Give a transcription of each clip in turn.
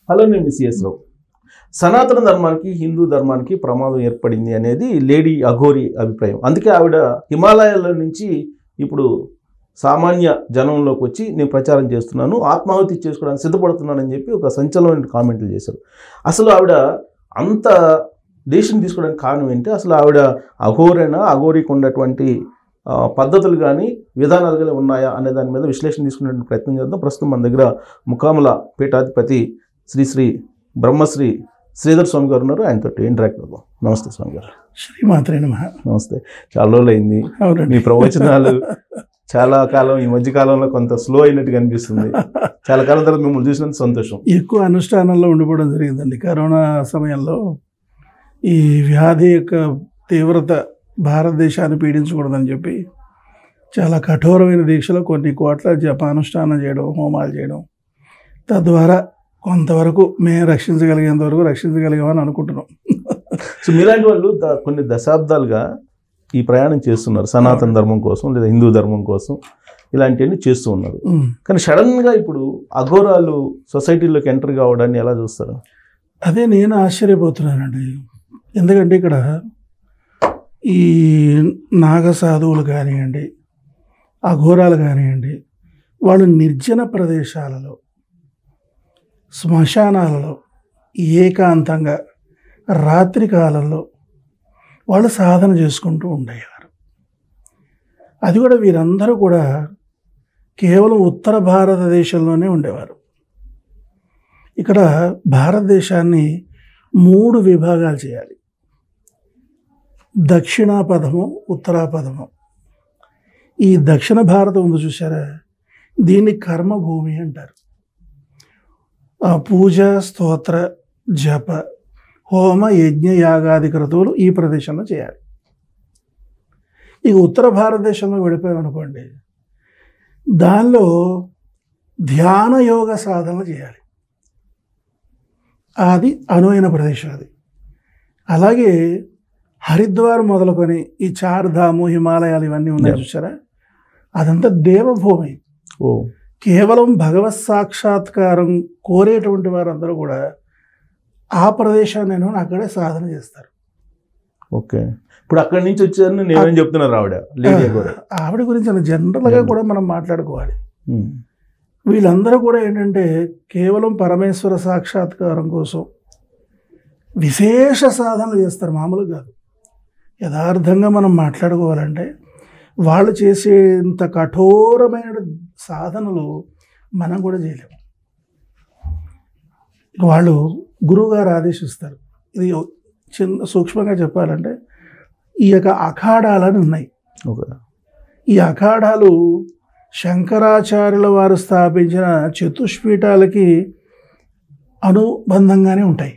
Hello నేను మిస్ఎస్ రావు సనాతన ధర్మానికి హిందూ ధర్మానికి ప్రమాదం ఏర్పడింది అనేది లేడీ అఘోరి అభిప్రాయం అందుకే ఆవిడ హిమాలయాల నుంచి ఇప్పుడు సామాన్య జనంలోకి వచ్చి నేను ప్రచారం చేస్తున్నాను ఆత్మాహుతి చేసుకోవడానికి సిద్ధపడుతున్నానని చెప్పి ఒక సంచలనమైన కామెంట్లు చేశారు అసలు ఆవిడ అంత దేశం తీసుకోవడానికి కారణం ఏంటి అసలు ఆవిడ అఘోరేనా అఘోరికి ఉన్నటువంటి ఆ, పద్ధతులు కానీ విధానాలు కానీ ఉన్నాయా అనే దాని మీద విశ్లేషణ తీసుకునే ప్రయత్నం చేద్దాం ప్రస్తుతం మన దగ్గర ముకాముల పీఠాధిపతి శ్రీ శ్రీ బ్రహ్మశ్రీ శ్రీధర్ స్వామి గారు ఉన్నారు ఆయనతో ఇంటరాక్ట్ అవుదాం నమస్తే స్వామి గారు శ్రీమాత్రే నమ నమస్తే చాలా రోజులు అయింది అవునండి మీ ప్రవచనాలు చాలా కాలం ఈ మధ్య కాలంలో కొంత స్లో అయినట్టు కనిపిస్తుంది చాలా కాలం తర్వాత మిమ్మల్ని చూసినందుకు సంతోషం ఎక్కువ అనుష్ఠానంలో ఉండిపోవడం జరిగిందండి కరోనా సమయంలో ఈ వ్యాధి యొక్క తీవ్రత భారతదేశాన్ని పీడించకూడదని చెప్పి చాలా కఠోరమైన దీక్షలో కొన్ని కోట్ల జపానుష్ఠానం చేయడం హోమాలు చేయడం తద్వారా కొంతవరకు మేము రక్షించగలిగేంత వరకు రక్షించగలిగామని అనుకుంటున్నాం సో మీలాంటి వాళ్ళు ద- కొన్ని దశాబ్దాలుగా ఈ ప్రయాణం చేస్తున్నారు సనాతన ధర్మం కోసం లేదా హిందూ ధర్మం కోసం ఇలాంటివన్నీ చేస్తూ ఉన్నారు ఉమ్. కానీ సడన్గా ఇప్పుడు అఘోరాలు సొసైటీలోకి ఎంటర్ కావడాన్ని ఎలా చూస్తారు అదే నేను ఆశ్చర్యపోతున్నానండి ఎందుకంటే ఇక్కడ ఈ నాగ సాధువులు కానివ్వండి అఘోరాలు కానివ్వండి వాళ్ళు నిర్జన ప్రదేశాలలో శ్మశానాలలో ఏకాంతంగా రాత్రి కాలంలో వాళ్ళు సాధన చేసుకుంటూ ఉండేవారు అది కూడా వీరందరూ కూడా కేవలం ఉత్తర భారతదేశంలోనే ఉండేవారు ఇక్కడ భారతదేశాన్ని మూడు విభాగాలు చేయాలి దక్షిణా పదము ఉత్తరా పదము ఈ దక్షిణ భారతం ఉంది చూసారా దీన్ని కర్మభూమి అంటారు ఆ పూజ స్తోత్ర జప హోమ యజ్ఞ యాగాది క్రతువులు ఈ ప్రదేశంలో చేయాలి ఇక ఉత్తర భారతదేశంలో వెళ్ళిపోయామనుకోండి దానిలో ధ్యాన యోగ సాధనలు చేయాలి అది అనువైన ప్రదేశం అది అలాగే హరిద్వార్ మొదలుకొని ఈ చార్ధాము హిమాలయాలు ఇవన్నీ ఉన్నాయి Yeah. చూసారా అదంతా దేవభూమి ఓ కేవలం భగవత్ సాక్షాత్కారం కోరేటువంటి వారందరూ కూడా ఆ ప్రదేశాన్ని నేను అక్కడే సాధన చేస్తారు ఓకే ఇప్పుడు అక్కడి నుంచి వచ్చారని నేనేం చెప్తున్నారు ఆవిడ లేడీ అఘోర ఆవిడ గురించి అలా జనరల్గా కూడా మనం మాట్లాడుకోవాలి ఉమ్. వీళ్ళందరూ కూడా ఏంటంటే కేవలం పరమేశ్వర సాక్షాత్కారం కోసం విశేష సాధనలు చేస్తారు మామూలుగా కాదు యథార్థంగా మనం మాట్లాడుకోవాలంటే వాళ్ళు చేసేంత కఠోరమైన సాధనలు మనం కూడా చేయలేము ఇక వాళ్ళు గురువుగారు ఆదేశిస్తారు ఇది చిన్న సూక్ష్మంగా చెప్పాలంటే ఈ యొక్క అఖాడాలని ఉన్నాయి ఓకే ఈ అఖాడాలు శంకరాచార్యుల వారు స్థాపించిన చతుష్పీఠాలకి అనుబంధంగానే ఉంటాయి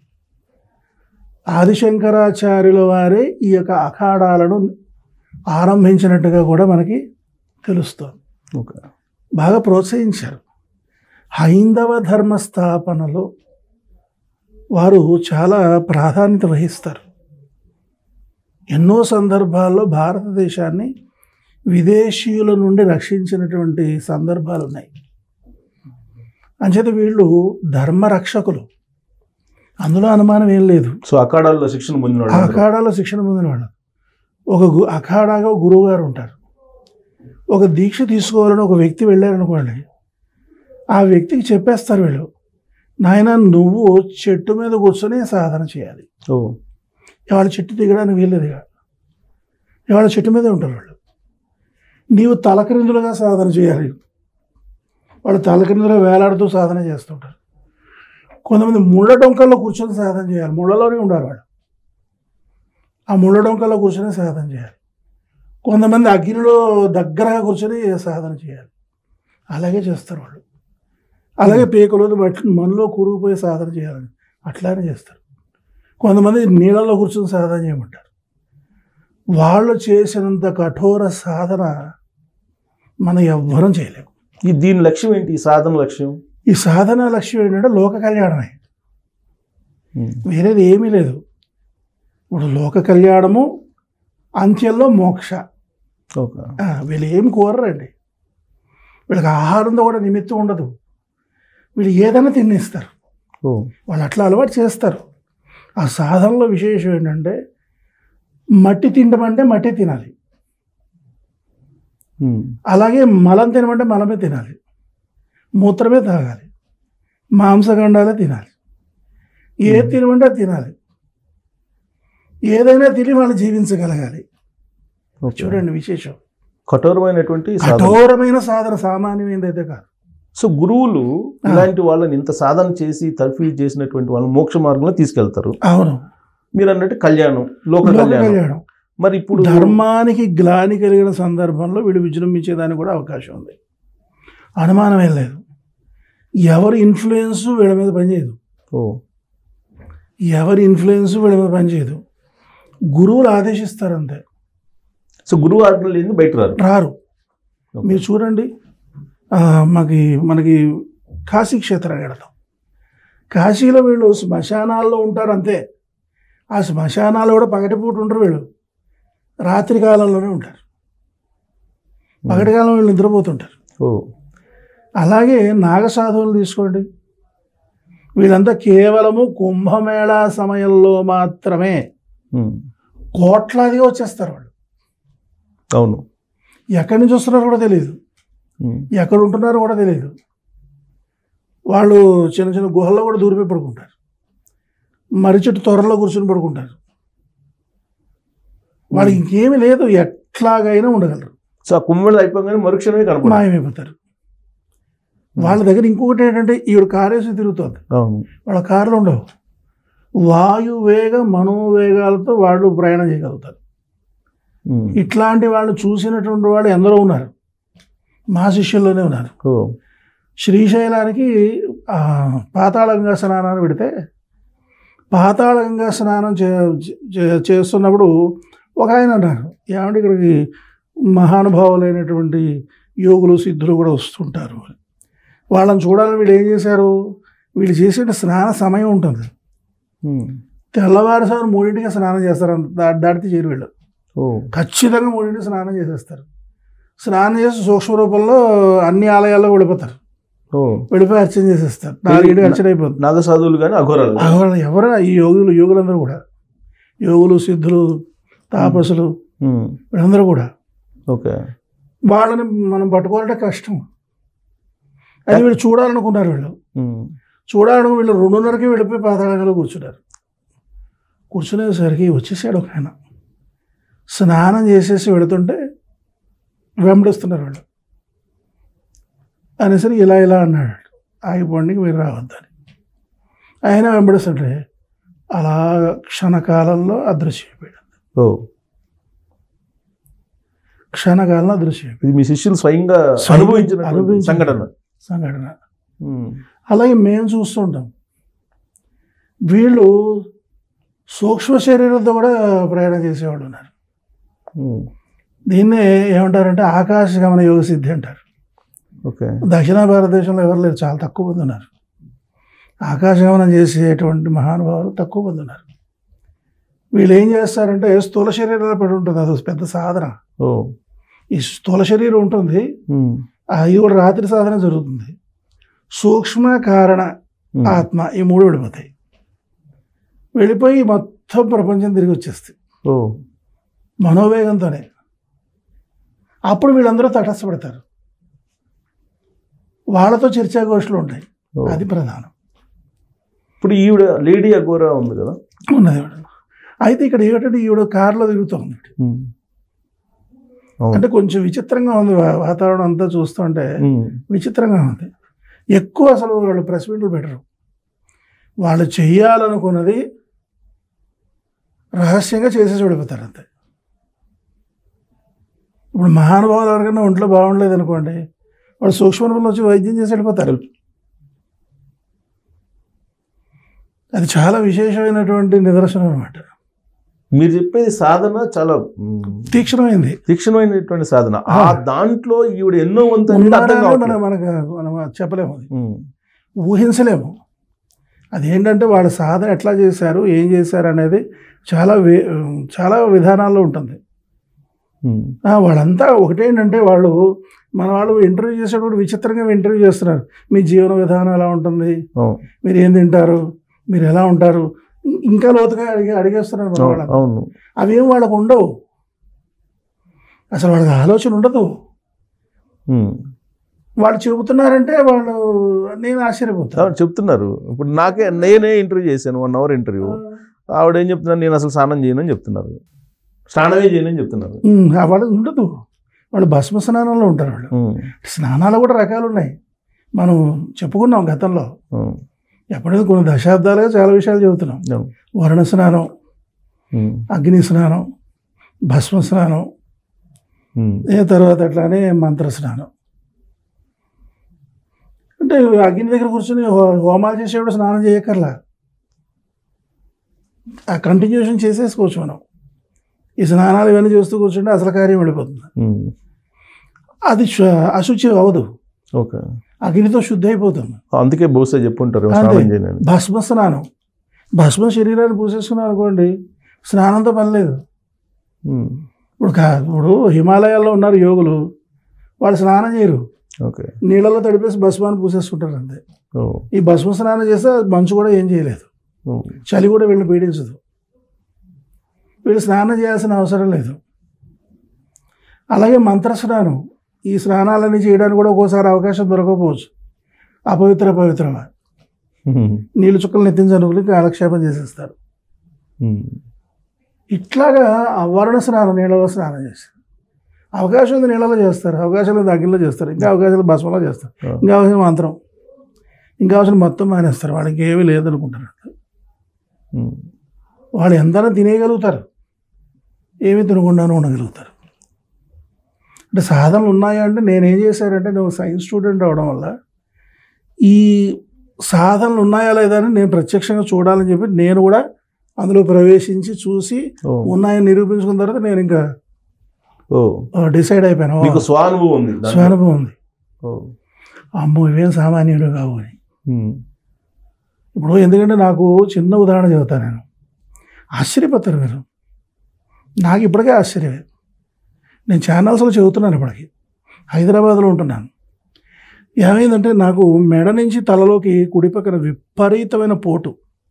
ఆదిశంకరాచార్యుల వారే ఈ యొక్క అఖాడాలను ఆరంభించినట్టుగా కూడా మనకి తెలుస్తుంది ఓకే బాగా ప్రోత్సహించారు హైందవ ధర్మ స్థాపనలో వారు చాలా ప్రాధాన్యత వహిస్తారు ఎన్నో సందర్భాల్లో భారతదేశాన్ని విదేశీయుల నుండి రక్షించినటువంటి సందర్భాలు ఉన్నాయి అంచేత వీళ్ళు ధర్మరక్షకులు అందులో అనుమానం ఏం లేదు సో అఖాడాల్లో శిక్షణ పొందిన ఆ వాళ్ళు అఖాడాలో శిక్షణ పొందిన వాళ్ళు ఒక గు అఖాడాగా ఒక గురువు గారు ఉంటారు ఒక దీక్ష తీసుకోవాలని ఒక వ్యక్తి వెళ్ళారనుకోండి ఆ వ్యక్తికి చెప్పేస్తారు వీళ్ళు నాయన నువ్వు చెట్టు మీద కూర్చొని సాధన చేయాలి ఓ ఇవాళ చెట్టు దిగడానికి వీల్లేదు ఇక ఇవాళ చెట్టు మీదే ఉంటారు వాళ్ళు నీవు తలక్రిందులుగా సాధన చేయాలి వాళ్ళు తలక్రిందులుగా వేలాడుతూ సాధన చేస్తుంటారు కొంతమంది ముళ్ళ డొంకల్లో కూర్చొని సాధన చేయాలి ముళ్ళలోనే ఉండాలి వాళ్ళు ఆ ముళ్ళ డొంకల్లో కూర్చొని సాధన చేయాలి కొంతమంది అగ్నిలో దగ్గరగా కూర్చొని సాధన చేయాలి అలాగే చేస్తారు వాళ్ళు అలాగే పేకలో మట్టి మనలో కూరుకుపోయి సాధన చేయాలని అట్లానే చేస్తారు కొంతమంది నీళ్ళలో కూర్చొని సాధన చేయమంటారు వాళ్ళు చేసినంత కఠోర సాధన మనం ఎవ్వరం చేయలేము ఈ దీని లక్ష్యం ఏంటి ఈ సాధన లక్ష్యం ఈ సాధన లక్ష్యం ఏంటంటే లోక కళ్యాణమే ఉమ్. వేరేది ఏమీ లేదు ఇప్పుడు లోక కళ్యాణము అంత్యంలో మోక్ష ఓకే ఆ, వీళ్ళు ఏమి కోరరండి వీళ్ళకి ఆహారంతో కూడా నిమిత్తం ఉండదు వీళ్ళు ఏదైనా తినేస్తారు ఓ వాళ్ళు అట్లా అలవాటు చేస్తారు ఆ సాధనలో విశేషం ఏంటంటే మట్టి తినమంటే మట్టి తినాలి ఉమ్. అలాగే మలం తినమంటే మలమే తినాలి మూత్రమే తాగాలి మాంసఖండాలే తినాలి ఏది తినమంటే అది తినాలి ఏదైనా తిని వాళ్ళు జీవించగలగాలి ఓకే. చూడండి విశేషం కఠోరమైనటువంటి సాధన కఠోరమైన సాధన సామాన్యమైనదైతే కాదు సో గురువులు ఆ. ఇలాంటి వాళ్ళని ఇంత సాధన చేసి తర్ఫీ చేసినటువంటి వాళ్ళని మోక్ష మార్గంలో తీసుకెళ్తారు అవును మీరు అన్నట్టు కళ్యాణం లోక లోక కళ్యాణం కళ్యాణం మరి ఇప్పుడు ధర్మానికి గ్లాని కలిగిన సందర్భంలో వీళ్ళు విజృంభించేదానికి కూడా అవకాశం ఉంది అనుమానం ఏం లేదు ఎవరి ఇన్ఫ్లుయెన్స్ వీళ్ళ మీద పనిచేయదు ఓ ఎవరి ఇన్ఫ్లుయెన్స్ వీళ్ళ మీద పనిచేయదు గురువులు ఆదేశిస్తారు అంతే సో గురువు ఆజ్ఞలు లేని బయట రారు రారు మీరు చూడండి ఆ, మనకి మనకి కాశీ క్షేత్రానికి వెళతాం కాశీలో వీళ్ళు శ్మశానాల్లో ఉంటారు అంతే ఆ శ్మశానాల్లో కూడా పగటిపూట ఉండరు వీళ్ళు రాత్రి కాలంలోనే ఉంటారు పగటి కాలంలో వీళ్ళు నిద్రపోతుంటారు ఓ అలాగే నాగసాధువులు తీసుకోండి వీళ్ళంతా కేవలము కుంభమేళా సమయంలో మాత్రమే ఉమ్. కోట్లాదిగా వచ్చేస్తారు వాళ్ళు అవును ఎక్కడి నుంచి వస్తున్నారో కూడా తెలియదు ఉమ్. ఎక్కడ ఉంటున్నారో కూడా తెలియదు వాళ్ళు చిన్న చిన్న గుహల్లో కూడా దూరిపోయి పడుకుంటారు మర్రి చెట్టు త్వరలో కూర్చొని పడుకుంటారు వాళ్ళకి ఇంకేమీ లేదు ఎట్లాగైనా ఉండగలరు సో ఆ కుమ్మెళ్ళు అయిపోగానే మరుక్షణమే కనపడదు మాయమైపోతారు వాళ్ళ దగ్గర ఇంకొకటి ఏంటంటే ఈవిడ కారేసి తిరుగుతుంది అవును వాళ్ళ కార్లు ఉండవు వాయువేగ మనోవేగాలతో వాళ్ళు ప్రయాణం చేయగలుగుతారు ఉమ్. ఇట్లాంటి వాళ్ళు చూసినటువంటి వాళ్ళు ఎందరో ఉన్నారు మా శిష్యుల్లోనే ఉన్నారు ఓ శ్రీశైలానికి ఆ, పాతాళగంగా స్నానాన్ని పెడితే పాతాళగంగా స్నానం చే చే- చేస్తున్నప్పుడు ఒక ఆయన అన్నారు ఏమంటే ఇక్కడికి మహానుభావులైనటువంటి యోగులు సిద్ధులు కూడా వస్తుంటారు అని. వాళ్ళని చూడాలని వీళ్ళు ఏం చేశారు వీళ్ళు చేసే స్నాన సమయం ఉంటుంది ఉమ్. తెల్లవారుసారి మూడింటికి స్నానం చేస్తారు అంత దా- దాటితే చేరు వీళ్ళు ఓ ఖచ్చితంగా మూడింటికి స్నానం చేసేస్తారు స్నానం చేసి సూక్ష్మ రూపంలో అన్ని ఆలయాల్లో వెళ్ళిపోతారు ఓ వెళ్ళిపోయి అర్చన చేసేస్తారు నాలుగింటికి అర్చన అయిపోతుంది నాగ సాధువులు కానీ అఘోరాలు గాని. ఎవరు ఎవరైనా ఈ యోగులు యోగులందరూ కూడా యోగులు సిద్ధులు తాపసులు ఉమ్. వీళ్ళందరూ కూడా ఓకే వాళ్ళని మనం పట్టుకోవాలంటే కష్టం అది వీళ్ళు చూడాలనుకున్నారు వీళ్ళు ఉమ్. చూడాలను వీళ్ళు రెండున్నరకి వెళ్ళిపోయి పాతాళంలో కూర్చున్నారు కూర్చునేసరికి వచ్చేసాడు ఒక ఆయన స్నానం చేసేసి వెళుతుంటే వెంబడిస్తున్నారు వాళ్ళు అనేసరికి ఇలా ఇలా అన్నాడు ఆగిపోండి మీరు రావద్దని ఆయన వెంబడిస్తుంటే అలా క్షణకాలంలో అదృశ్యమైపోయాడు ఓ క్షణకాలంలో అదృశ్యమైపోయాడు ఇది మీ శిష్యులు స్వయంగా స్వయంగా అనుభవించిన అనుభవించిన సంఘటన సంఘటన ఉమ్. అలాగే మేము చూస్తుంటాం వీళ్ళు సూక్ష్మ శరీరంతో కూడా ప్రయాణం చేసేవాళ్ళు ఉన్నారు ఉమ్. దీన్నే ఏమంటారంటే ఆకాశ గమన యోగ సిద్ధి అంటారు ఓకే దక్షిణ భారతదేశంలో ఎవరు లేరు చాలా తక్కువ మంది ఉన్నారు ఆకాశ గమనం చేసేటువంటి మహానుభావులు తక్కువ మంది ఉన్నారు వీళ్ళు ఏం చేస్తారంటే స్థూల శరీరంలో పడి ఉంటుంది అది పెద్ద సాధన ఓ ఈ స్థూల శరీరం ఉంటుంది ఉమ్. అది కూడా రాత్రి సాధన జరుగుతుంది సూక్ష్మ కారణ ఉమ్. ఆత్మ ఈ మూడు విడిపోతాయి వెళ్ళిపోయి మొత్తం ప్రపంచం తిరిగి వచ్చేస్తాయి ఓ మనోవేగంతోనే అప్పుడు వీళ్ళందరూ తటస్థపడతారు వాళ్ళతో చర్చాగోష్ఠులు ఉంటాయి ఓ. అది ప్రధానం ఇప్పుడు ఈవిడ లేడీ అఘోరా ఉంది కదా ఉన్నది ఈవిడ. అయితే ఇక్కడ ఏమిటంటే ఈవిడ కారులో తిరుగుతుంది ఉమ్. అవును అంటే కొంచెం విచిత్రంగా ఉంది వా- వాతావరణం అంతా చూస్తుంటే ఉమ్. విచిత్రంగా ఉంది ఎక్కువ అసలు వాళ్ళు ప్రెస్ మీట్లు పెట్టరు వాళ్ళు చెయ్యాలనుకున్నది రహస్యంగా చేసేసి వెళ్ళిపోతారు అంతే ఇప్పుడు మహానుభావులు ఎవరికైనా ఒంట్లో బాగుండలేదు అనుకోండి వాళ్ళు సూక్ష్మ రూపంలో వచ్చి వైద్యం చేసి వెళ్ళిపోతారు అది చాలా విశేషమైనటువంటి నిదర్శనం అనమాట మీరు చెప్పేది సాధన చాలా ఉమ్, తీక్షణమైంది తీక్షణమైనటువంటి సాధన ఆ ఆ. దాంట్లో ఈవిడ ఎన్నో వంతు అనేది అర్థం ఉన్నారని కావట్లేదు. మనం మనకు మనం చెప్పలేము అది ఉమ్. ఊహించలేము అదేంటంటే వాళ్ళ సాధన ఎట్లా చేశారు ఏం చేశారు అనేది చాలా వే చాలా విధానాల్లో ఉంటుంది ఉమ్. ఆ, వాళ్ళంతా ఒకటేంటంటే వాళ్ళు మన వాళ్ళు ఇంటర్వ్యూ చేసేటప్పుడు విచిత్రంగా ఇంటర్వ్యూ చేస్తున్నారు మీ జీవన విధానం ఎలా ఉంటుంది అవును మీరు ఏం తింటారు మీరు ఎలా ఉంటారు ఇం- ఇంకా లోతుగా అడిగి అడిగేస్తున్నారు మన అవును, వాళ్ళని అవును అవేం వాళ్ళకు ఉండవు అసలు వాళ్ళకి ఆలోచన ఉండదు ఉమ్. వాళ్ళు చెబుతున్నారంటే వాళ్ళు నేను ఆశ్చర్యపోతాను అవును, చెప్తున్నారు ఇప్పుడు నాకే నేనే ఇంటర్వ్యూ చేశాను వన్ అవర్ ఇంటర్వ్యూ ఆవిడ ఏం చెప్తున్నారు నేను అసలు స్నానం చేయను అని చెప్తున్నారు స్నానమే చేయనని చెప్తున్నారు ఉమ్, ఆ వాళ్ళకి ఉండదు వాళ్ళు భస్మ స్నానంలో ఉంటారు వాళ్ళు ఉమ్, స్నానాలు కూడా రకాలు ఉన్నాయి మనం చెప్పుకున్నాం గతంలో ఉమ్, ఎప్పుడైతే కొన్ని దశాబ్దాలుగా చాలా విషయాలు చెబుతున్నాం అవును. వరుణ స్నానం ఉమ్, అగ్ని స్నానం భస్మ స్నానం ఉమ్, ఏ తర్వాత అట్లానే మంత్ర స్నానం అంటే అగ్ని దగ్గర కూర్చొని హో- హోమాలు చేసేవాడు స్నానం చేయక్కర్లా ఆ కంటిన్యూషన్ చేసేసుకోవచ్చు మనం ఈ స్నానాలు ఇవన్నీ చేస్తూ కూర్చుంటే అసలు కార్యం వెళ్ళిపోతుంది ఉమ్, అది శు- అశుచి అవ్వదు ఓకే అగ్నితో శుద్ధి అయిపోతుంది అందుకే బహుశా చెప్పుంటారు అంతే. స్నానం చేయనని భస్మ స్నానం భస్మ శరీరాన్ని పూసేసుకున్నాం అనుకోండి స్నానంతో పని లేదు ఉమ్, ఇప్పుడు కా ఇప్పుడు హిమాలయాల్లో ఉన్నారు యోగులు వాళ్ళు స్నానం చేయరు ఓకే నీళ్ళలో తడిపేసి భస్మాన్ని పూసేసుకుంటారు అంతే ఓ ఈ భస్మ స్నానం చేస్తే మంచు కూడా ఏం చేయలేదు ఓ, చలి కూడా వీళ్ళని పీడించదు వీళ్ళు స్నానం చేయాల్సిన అవసరం లేదు అలాగే మంత్ర స్నానం ఈ స్నానాలన్నీ చేయడానికి కూడా ఒక్కోసారి అవకాశం దొరకకపోవచ్చు అపవిత్ర పవిత్రమా ఉమ్, నీళ్ళు చుక్కలు నెత్తించనుకుని కాలక్షేపం చేసేస్తారు ఉమ్, ఇట్లాగా అవర్ణ స్నానం నీళ్ళలో స్నానం చేస్తారు అవకాశం ఉంది నీళ్ళలో చేస్తారు అవకాశం లేదు అగ్నిలో చేస్తారు ఇంకా అవకాశం లేదు భస్మలో చేస్తారు ఆ, ఇంకా అవసరం మంత్రం ఇంకా అవసరం మొత్తం మానేస్తారు వాళ్ళకి ఏమీ లేదనుకుంటారు ఉమ్, వాళ్ళు ఎంతైనా తినేయగలుగుతారు ఏమీ తినకుండానే ఉండగలుగుతారు అంటే సాధనలు ఉన్నాయా అంటే నేనేం చేశానంటే నువ్వు సైన్స్ స్టూడెంట్ అవడం వల్ల ఈ సాధనలు ఉన్నాయా లేదా అని నేను ప్రత్యక్షంగా చూడాలని చెప్పి నేను కూడా అందులో ప్రవేశించి చూసి ఓ ఉన్నాయని నిరూపించుకున్న తర్వాత నేను ఇంకా ఓ డిసైడ్ అయిపోయాను మీకు స్వానుభవం ఉంది దాంట్లో. స్వానుభవం ఉంది ఓ అమ్మో ఇవేం సామాన్యుడు కావు అని ఉమ్, ఇప్పుడు ఎందుకంటే నాకు చిన్న ఉదాహరణ చెబుతాను నేను ఆశ్చర్యపోతారు మీరు నాకు ఇప్పటికే ఆశ్చర్యమే నేను ఛానల్స్లో చెబుతున్నాను ఇప్పటికి హైదరాబాద్లో ఉంటున్నాను ఏమైందంటే నాకు మెడ నుంచి తలలోకి కుడి పక్కన విపరీతమైన పోటు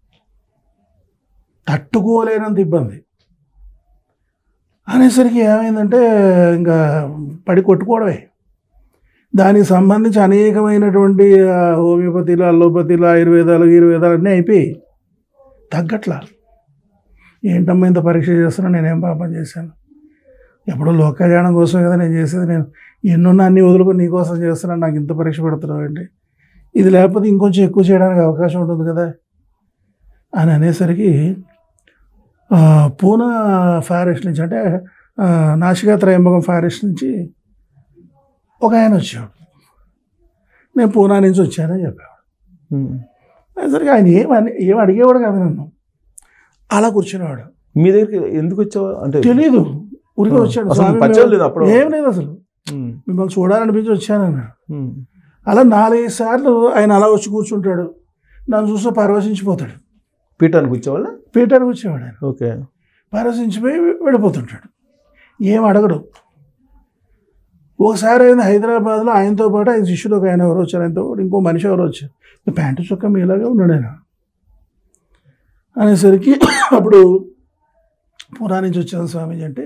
తట్టుకోలేనంత ఇబ్బంది అనేసరికి ఏమైందంటే ఇంకా పడి కొట్టుకోవడమే దానికి సంబంధించి అనేకమైనటువంటి ఆ, హోమియోపతిలు అల్లోపతిలు ఆయుర్వేదాలు ఆయుర్వేదాలు అన్నీ అయిపోయి తగ్గట్లా ఏంటమ్మా ఇంత పరీక్ష చేస్తున్నా నేనేం పాపం చేశాను ఎప్పుడో లోక కళ్యాణం కోసం కదా నేను చేసేది నేను ఎన్నున్నా అన్ని వదులుకొని నీకోసం చేస్తున్నాను నాకు ఇంత పరీక్ష పెడుతున్నావు ఏంటి ఇది లేకపోతే ఇంకొంచెం ఎక్కువ చేయడానికి అవకాశం ఉంటుంది కదా అని అనేసరికి ఆ, పూనా ఫారెస్ట్ నుంచి అంటే ఆ, నాసికా త్రయంబకం ఫారెస్ట్ నుంచి ఒక ఆయన వచ్చాడు నేను పూనా నుంచి వచ్చానని చెప్పాడు ఉమ్. సరిగా ఆయన ఏం అని ఏం అడిగేవాడు కాదు నన్ను అలా కూర్చునేవాడు మీ దగ్గరికి ఎందుకు వచ్చావా అంటే తెలీదు ఊరికే వచ్చాడు అసలు స్వామి పరిచయం మేము- లేదు అప్పుడు? ఏం లేదు అసలు ఉమ్, మిమ్మల్ని చూడాలనిపించి వచ్చాను అన్నాడు ఉమ్, అలా నాలుగైదు సార్లు ఆయన అలా వచ్చి కూర్చుంటాడు నన్ను చూస్తే పరవశించిపోతాడు పీఠానికి వచ్చేవాళ్ళ పీఠానికి వచ్చేవాడు ఆయన ఓకే పరవశించిపోయి వెళ్ళిపోతుంటాడు ఏం అడగడు ఒకసారి ఆయన హైదరాబాద్లో ఆయనతో పాటు ఆయన శిష్యుడు ఒక ఆయన ఎవరు వచ్చారు ఆయనతో పాటు ఇంకో మనిషి ఎవరు వచ్చారు ప్యాంటు చొక్క మీలాగా ఉన్నాడు ఆయన అనేసరికి అప్పుడు పురా నుంచి వచ్చాను స్వామీజీ అంటే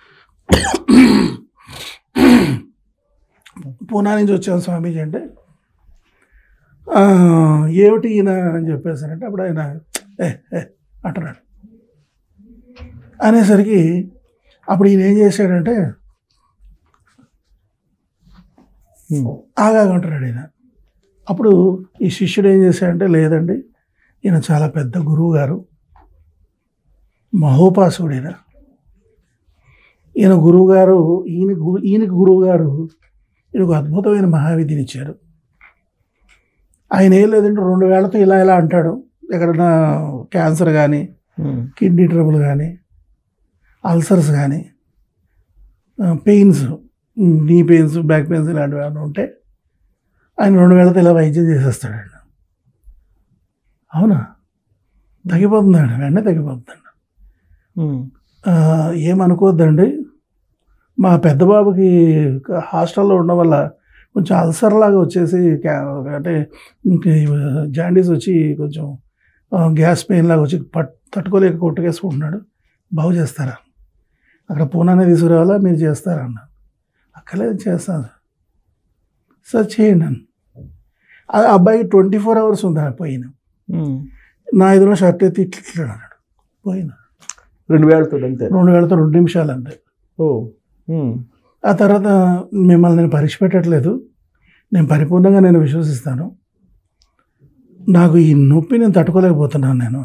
పూనా నుంచి వచ్చాను స్వామీజీ అంటే "ఆ, ఏమిటి ఈయన అని చెప్పేసానంటే అప్పుడు ఆయన ఏ ఏ అంటున్నాడు అనేసరికి అప్పుడు ఈయన ఏం చేశాడంటే ఉమ్, ఆగాగంటున్నాడు ఈయన అప్పుడు ఈ శిష్యుడు ఏం చేశాడంటే లేదండి ఈయన చాలా పెద్ద గురువు గారు మహోపాసుడు ఈయన ఈయన గురువు గారు ఈయన గురు ఈయనకి గురువు గారు ఈయనకు అద్భుతమైన మహావిద్యని ఇచ్చారు ఆయన ఏం లేదంటే రెండు వేలతో ఇలా ఇలా అంటాడు ఎక్కడన్నా క్యాన్సర్ కానీ ఉమ్, కిడ్నీ ట్రబుల్ కానీ అల్సర్స్ కానీ pains knee pains back pains ఇలాంటివి ఏమైనా ఉంటే ఆయన రెండు వేలతో ఇలా వైద్యం చేసేస్తాడండి అవునా తగ్గిపోతుందండి వెంటనే తగ్గిపోతుందండి ఉమ్, ఆ, ఏమనుకోవద్దండి మా పెద్ద బాబుకి హాస్టల్లో ఉండడం వల్ల కొంచెం అల్సర్ లాగా వచ్చేసి క్యా- అంటే ఇంక జాండీస్ వచ్చి కొంచెం ఆ, గ్యాస్ పెయిన్ లాగా వచ్చి పట్ తట్టుకోలేక కొట్టుకేసుకుంటున్నాడు బాగు చేస్తారా అక్కడ పూనానే తీసుకురావాలా మీరు చేస్తారా అన్నాను అక్కర్లేదు చేస్తాను సార్ చేయండి అన్న ఆ అబ్బాయికి ట్వంటీ ఫోర్ అవర్స్ ఉంది ఆ పోయిన ఉమ్. నా ఎదురులో షర్ట్ ఎత్తి ఇట్లా ఇట్లా అన్నాడు పోయినా రెండు వేలతో అంతే రెండు వేలతో రెండు నిమిషాలు అంతే ఓ ఉమ్. ఆ తర్వాత మిమ్మల్ని నేను పరీక్ష పెట్టట్లేదు నేను పరిపూర్ణంగా నేను విశ్వసిస్తాను నాకు ఈ నొప్పి నేను తట్టుకోలేకపోతున్నాను నేను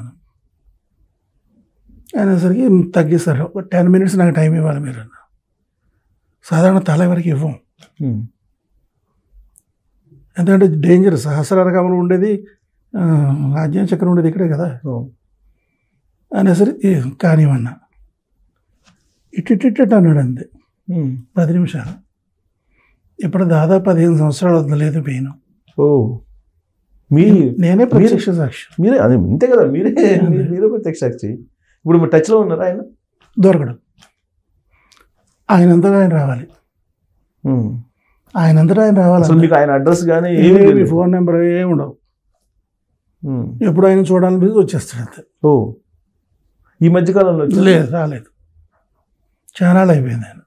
అనేసరికి తగ్గిస్తారు ఒక టెన్ మినిట్స్ నాకు టైం ఇవ్వాలి మీరు అన్న సాధారణ తల ఎవరికి ఇవ్వం ఉమ్. ఎందుకంటే డేంజర్ సహస్రారకములు ఉండేది ఆ, ఆజ్ఞా చక్రం ఉండేది ఇక్కడే కదా ఓ. అనేసరికి కానివన్నా ఇటు ఇటు ఇటు అన్నాడు అంతే ఉమ్. పది నిమిషాలు ఇప్పుడు దాదాపు పదిహేను సంవత్సరాలు అవుతుంది లేదు పెయిన్ ఓ మీ నేనే ప్రత్యక్ష సాక్షి మీరే అదే అంతే కదా మీరే మీ- మీరే ప్రత్యక్ష సాక్షి ఇప్పుడు మీరు టచ్లో ఉన్నారా ఆయన దొరకడు ఆయనంతటా ఆయన రావాలి ఉమ్. ఆయనంతటా ఆయన రావాలి అసలు మీకు ఆయన అడ్రస్ కానీ ఏమి ఏమి తెలియదు. ఫోన్ నెంబర్ ఏమి ఉండవు ఉమ్. ఎప్పుడు ఆయన చూడాలనిపిస్తే వచ్చేస్తాడు అంతే ఓ ఈ మధ్య కాలంలో వచ్చారా? లేదు రాలేదు చాలా అయిపోయింది ఆయన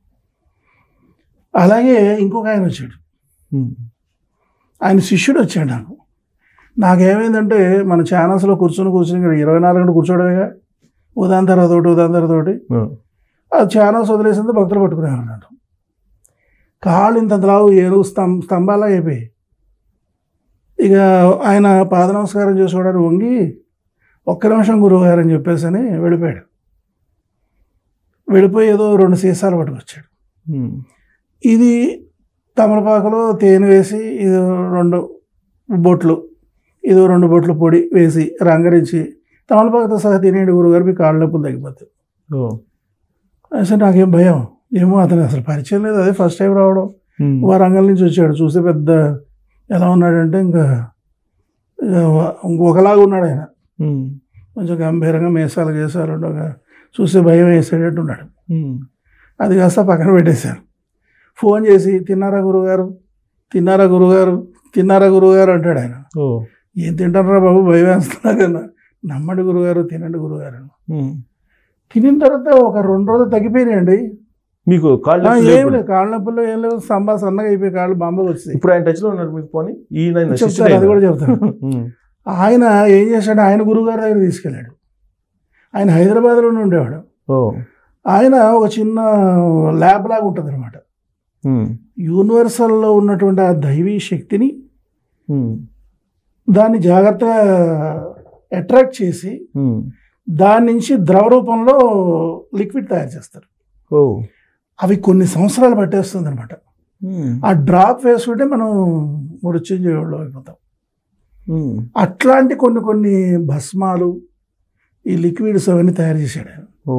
అలాగే ఇంకొక ఆయన వచ్చాడు ఉమ్. ఆయన శిష్యుడు వచ్చాడు నాకు నాకేమైందంటే మన ఛానల్స్లో కూర్చొని కూర్చొని ఇక్కడ ఇరవై నాలుగు గంటలు కూర్చోవడమేగా ఉదాహరణ తర్వాత ఒకటి ఉదాహరణ తర్వాత ఒకటి ఆ. ఆ ఛానల్స్ వదిలేసింది భక్తులు పట్టుకునేవారు నన్ను కాళ్ళు ఇంత లావు ఏనుగు స్తం స్తంభాలా అయిపోయి ఇక ఆయన పాద నమస్కారం చేసుకోవడానికి వంగి ఒక్క నిమిషం గురువు గారు అని చెప్పేసి అని వెళ్ళిపోయాడు వెళ్ళిపోయి ఏదో రెండు సీసాలు పట్టుకొచ్చాడు ఉమ్. ఇది తమలపాకులో తేనె వేసి ఇది రెండు బొట్లు ఇది రెండు బొట్లు పొడి వేసి రంగరించి తమలపాకుతో సహా తినేడు గురుగారు మీ కాళ్ళ నొప్పులు తగ్గిపోతాయి ఓ అసలు నాకేం భయం ఏమో అతను అసలు పరిచయం లేదు అదే ఫస్ట్ టైం రావడం ఉమ్. వారంగల్ నుంచి వచ్చాడు చూస్తే పెద్ద ఎలా ఉన్నాడంటే ఇంకా ఇక ఇంకొకలాగా ఉన్నాడు ఆయన ఉమ్. కొంచెం గంభీరంగా మేసాలు గేసాలు ఉండగా చూస్తే భయం వేసేటట్టు ఉన్నాడు ఉమ్. అది కాస్త పక్కన పెట్టేశాను ఫోన్ చేసి తిన్నారా గురుగారు తిన్నారా గురుగారు తిన్నారా గురుగారు అంటాడు ఆయన ఓ ఏం తింటారా బాబు భయం వేస్తున్నా కన్నా నమ్మడి గురుగారు తినండి గురుగారు ఉమ్. తినిన తర్వాత ఒక రెండు రోజులు తగ్గిపోయినాయండి మీకు కాళ్ళు ఆ, నొప్పి ఏం లేవు. లేదు కాళ్ళ నొప్పులు ఏం లేవు స్తంభా సన్నగా అయిపోయి కాళ్ళు బాంబగా వచ్చాయి ఇప్పుడు ఆయన టచ్లో ఉన్నారు మీకు పోనీ ఈయన ఆయన చెప్తాను శిష్యుడే అది కూడా ఆయన. చెప్తాను ఉమ్. ఆయన ఏం చేశాడు ఆయన గురువుగారి దగ్గర తీసుకెళ్ళాడు ఆయన హైదరాబాద్లోనే ఉండేవాడు ఓ ఆయన ఒక చిన్న ల్యాబ్ లాగా ఉంటుంది అనమాట ఉమ్. యూనివర్సల్లో ఉన్నటువంటి ఆ దైవీ శక్తిని ఉమ్. దాన్ని జాగ్రత్తగా అట్రాక్ట్ చేసి ఉమ్. దాని నుంచి ద్రవ రూపంలో లిక్విడ్ తయారు చేస్తారు ఓ అవి కొన్ని సంవత్సరాలు పట్టేస్తుంది అనమాట ఉమ్. ఆ డ్రాప్ వేసుకుంటే మనం మృత్యుంజయుళ్ళు అయిపోతాం ఉమ్. అట్లాంటి కొన్ని కొన్ని భస్మాలు ఈ లిక్విడ్స్ అవన్నీ తయారు చేశాడు ఆయన ఓ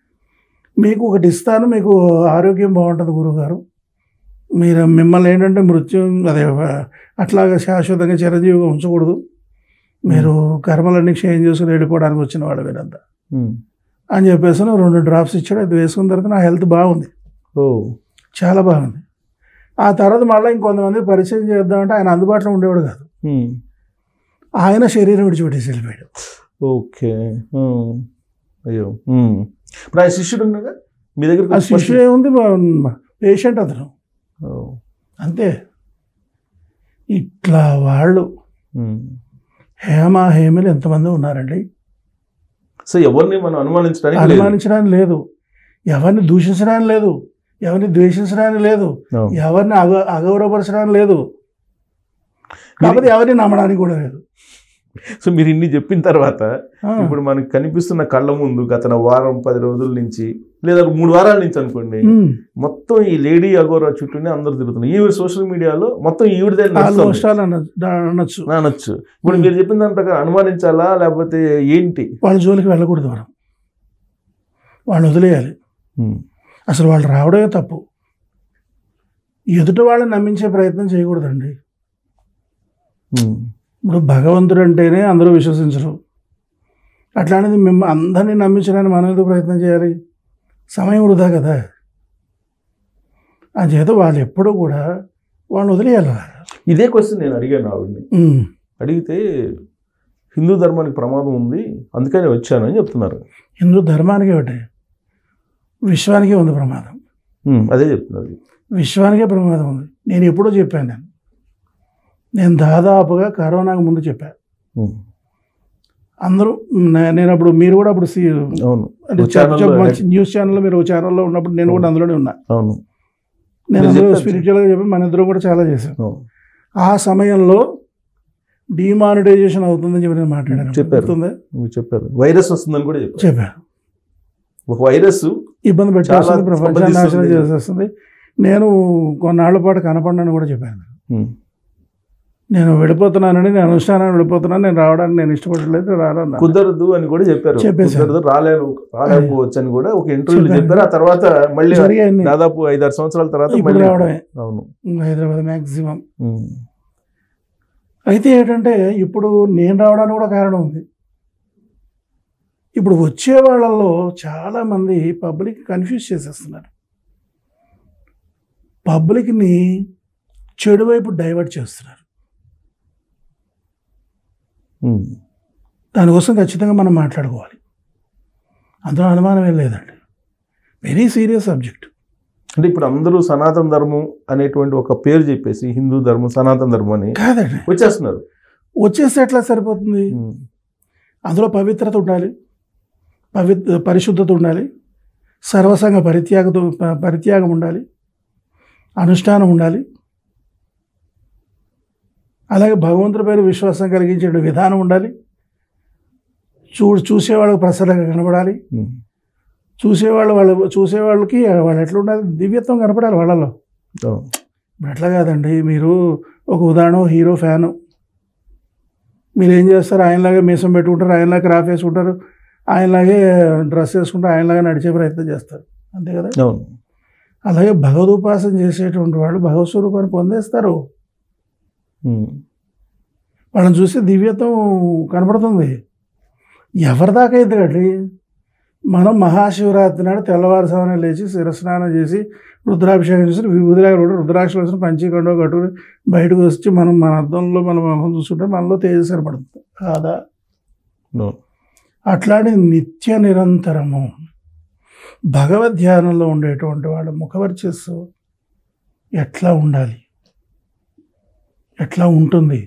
మీకు ఒకటి ఇస్తాను మీకు ఆరోగ్యం బాగుంటుంది గురువుగారు మీరు మిమ్మల్ని ఏంటంటే మృత్యు అదే అట్లాగా శాశ్వతంగా చిరంజీవిగా ఉంచకూడదు మీరు కర్మలన్నీ క్షయం చేసుకుని వెళ్ళిపోవడానికి వచ్చిన వాళ్ళు మీరంతా ఉమ్. అని చెప్పేసి రెండు డ్రాప్స్ ఇచ్చాడు అది వేసుకున్న తర్వాత నా హెల్త్ బాగుంది ఓ చాలా బాగుంది ఆ తర్వాత మళ్ళీ ఇంకొంతమంది పరిచయం చేద్దామంటే ఆయన అందుబాటులో ఉండేవాడు కాదు ఉమ్. ఆయన శరీరం విడిచిపెట్టేసి వెళ్ళిపోయాడు ఓకే ఉమ్. అయ్యో ఉమ్. ఇప్పుడు ఆయన శిష్యుడు ఉన్నాగా మీ దగ్గర ఆ శిష్యుడు ఏముంది పేషెంట్ అతను అంతే ఇట్లా వాళ్ళు హేమ హేమలు ఎంతమంది ఉన్నారండి సో ఎవరిని మనం అనుమానించడానికి లేదు. అనుమానించడానికి లేదు ఎవరిని దూషించడానికి లేదు ఎవరిని ద్వేషించడానికి లేదు అవును. ఎవరిని అగ అగౌరవపరచడానికి లేదు కాకపోతే ఎవరిని నమ్మడానికి కూడా లేదు సో మీరు ఇన్ని చెప్పిన తర్వాత ఆ, ఇప్పుడు మనకి కనిపిస్తున్న కళ్ళ ముందు గత వారం పది రోజుల నుంచి లేదా ఒక మూడు వారాల నుంచి అనుకోండి ఉమ్, మొత్తం ఈ లేడీ అగోరా చుట్టూనే అందరు తిరుగుతున్నారు ఈవిడ సోషల్ మీడియాలో మొత్తం ఈవిడదే ఆల్మోస్ట్ ఆల్ అన- అనొచ్చు అనొచ్చు ఇప్పుడు మీరు చెప్పిన దాని ప్రకారం అనుమానించాలా లేకపోతే ఏంటి వాళ్ళ జోలికి వెళ్ళకూడదు మనం వాళ్ళు వదిలేయాలి అసలు వాళ్ళు రావడమే తప్పు ఎదుటి వాళ్ళని నమ్మించే ప్రయత్నం చేయకూడదండి ఇప్పుడు భగవంతుడు అంటేనే అందరూ విశ్వసించరు అట్లాంటిది మేము అందరినీ నమ్మించడానికి మనం ఎందుకు ప్రయత్నం చేయాలి సమయం వృధా కదా అంచేత వాళ్ళు ఎప్పుడూ కూడా వాళ్ళని వదిలేయాలి ఇదే క్వశ్చన్ నేను అడిగాను ఆవిడని ఉమ్. అడిగితే హిందూ ధర్మానికి ప్రమాదం ఉంది అందుకని వచ్చాను అని చెప్తున్నారు హిందూ ధర్మానికి ఒకటి విశ్వానికి ఉంది ప్రమాదం ఉమ్, అదే చెప్తున్నారు విశ్వానికే ప్రమాదం ఉంది నేను ఎప్పుడో చెప్పాను నేను నేను దాదాపుగా కరోనాకు ముందు చెప్పాను ఉమ్, అందరూ నే- నేను అప్పుడు మీరు కూడా అప్పుడు సి- అవును అంటే ఒక చెప్ప- ఛానల్లో చెప్ప- మంచి న్యూస్ ఛానల్లో మీరు ఒక ఛానల్లో ఉన్నప్పుడు నేను కూడా అందులోనే ఉన్నా అవును నేను మీరు అందులో చెప్పారు. స్పిరిచువల్గా చెప్పి మన ఇద్దరం కూడా చాలా చేశాం అవును ఆ సమయంలో డిమానిటైజేషన్ అవుతుందని చెప్పి నేను మాట్లాడాను చెప్పారు. గుర్తుందా? మీరు చెప్పారు వైరస్ వస్తుందని కూడా చెప్పారు చెప్పాను ఒక వైరస్ ఇబ్బంది పెట్టేస్తుంది చాలా ప్రపంచాన్ని నాశనం సంబంధిస్తుంది. చేసేస్తుంది నేను కొన్నాళ్ల పాటు కనపడినని కూడా చెప్పాను ఉమ్, నేను వెళ్ళిపోతున్నానని నేను అనుష్ఠానాన్ని వెళ్ళిపోతున్నాను నేను రావడానికి నేను ఇష్టపడలేదు రానన్నా కుదరదు అని కూడా చెప్పారు చెప్పేశారు. కుదరదు రాలేను రాలేకపోవచ్చు అని కూడా ఒక ఇంటర్వ్యూలో చెప్పారు. చెప్పారు ఆ తర్వాత మళ్ళీ జరిగాయి దాదాపు ఐదారు సంవత్సరాల తర్వాత ఇప్పుడు మళ్ళీ రావడమే అవును హైదరాబాద్ మ్యాక్సిమం ఉమ్, అయితే ఏంటంటే ఇప్పుడు నేను రావడానికి కూడా కారణం ఉంది ఇప్పుడు వచ్చే వాళ్ళల్లో చాలామంది పబ్లిక్ కన్ఫ్యూజ్ చేసేస్తున్నారు పబ్లిక్ని చెడు వైపు డైవర్ట్ చేస్తున్నారు ఉమ్, దానికోసం ఖచ్చితంగా మనం మాట్లాడుకోవాలి అందులో అనుమానం ఏం లేదండి వెరీ సీరియస్ సబ్జెక్ట్ అంటే ఇప్పుడు అందరూ సనాతన ధర్మం అనేటువంటి ఒక పేరు చెప్పేసి హిందూ ధర్మం సనాతన ధర్మం అని కాదండి వచ్చేస్తున్నారు వచ్చేస్తే ఎట్లా సరిపోతుంది ఉమ్, అందులో పవిత్రత ఉండాలి పవిత్ర పరిశుద్ధత ఉండాలి సర్వసంగ పరిత్యాగతో ప- పరిత్యాగం ఉండాలి అనుష్ఠానం ఉండాలి అలాగే భగవంతుడి పైన విశ్వాసం కలిగించే విధానం ఉండాలి చూ చూసేవాళ్ళకి ప్రసన్నంగా కనబడాలి ఉమ్, చూసేవాళ్ళు వాళ్ళు చూసేవాళ్ళకి వాళ్ళు ఎట్లా ఉండాలి దివ్యత్వం కనపడాలి వాళ్ళలో అవును. ఇప్పుడు అట్లా కాదండి మీరు ఒక ఉదాహరణ హీరో ఫ్యాను మీరు ఏం చేస్తారు ఆయనలాగే మీసం పెట్టుకుంటారు ఆయనలాగా క్రాఫ్ వేసుకుంటారు ఆయనలాగే డ్రెస్ వేసుకుంటారు ఆయనలాగా నడిచే ప్రయత్నం చేస్తారు అంతే కదా అవును అలాగే భగవదూపాసన చేసేటువంటి వాళ్ళు భగవత్ స్వరూపాన్ని పొందేస్తారు ఉమ్, వాళ్ళని చూస్తే దివ్యత్వం కనపడుతుంది ఎవరి దాకా ఎందుకండి మనం మహాశివరాత్రి నాడు తెల్లవారుసామని లేచి శిరస్నానం చేసి రుద్రాభిషేకం చేసి విభూతిలాగా కూడా రుద్రాక్షలు వేసిన పంచీకండో కట్టుకుని బయటకు వచ్చి మనం మన అద్దంలో మన మొహం చూసుకుంటే మనలో తేజస్ కనపడుతుంది కాదా అవును. అట్లాంటి నిత్య నిరంతరము భగవద్ ధ్యానంలో ఉండేటువంటి వాళ్ళ ముఖవర్చస్సు ఎట్లా ఉండాలి ఎట్లా ఉంటుంది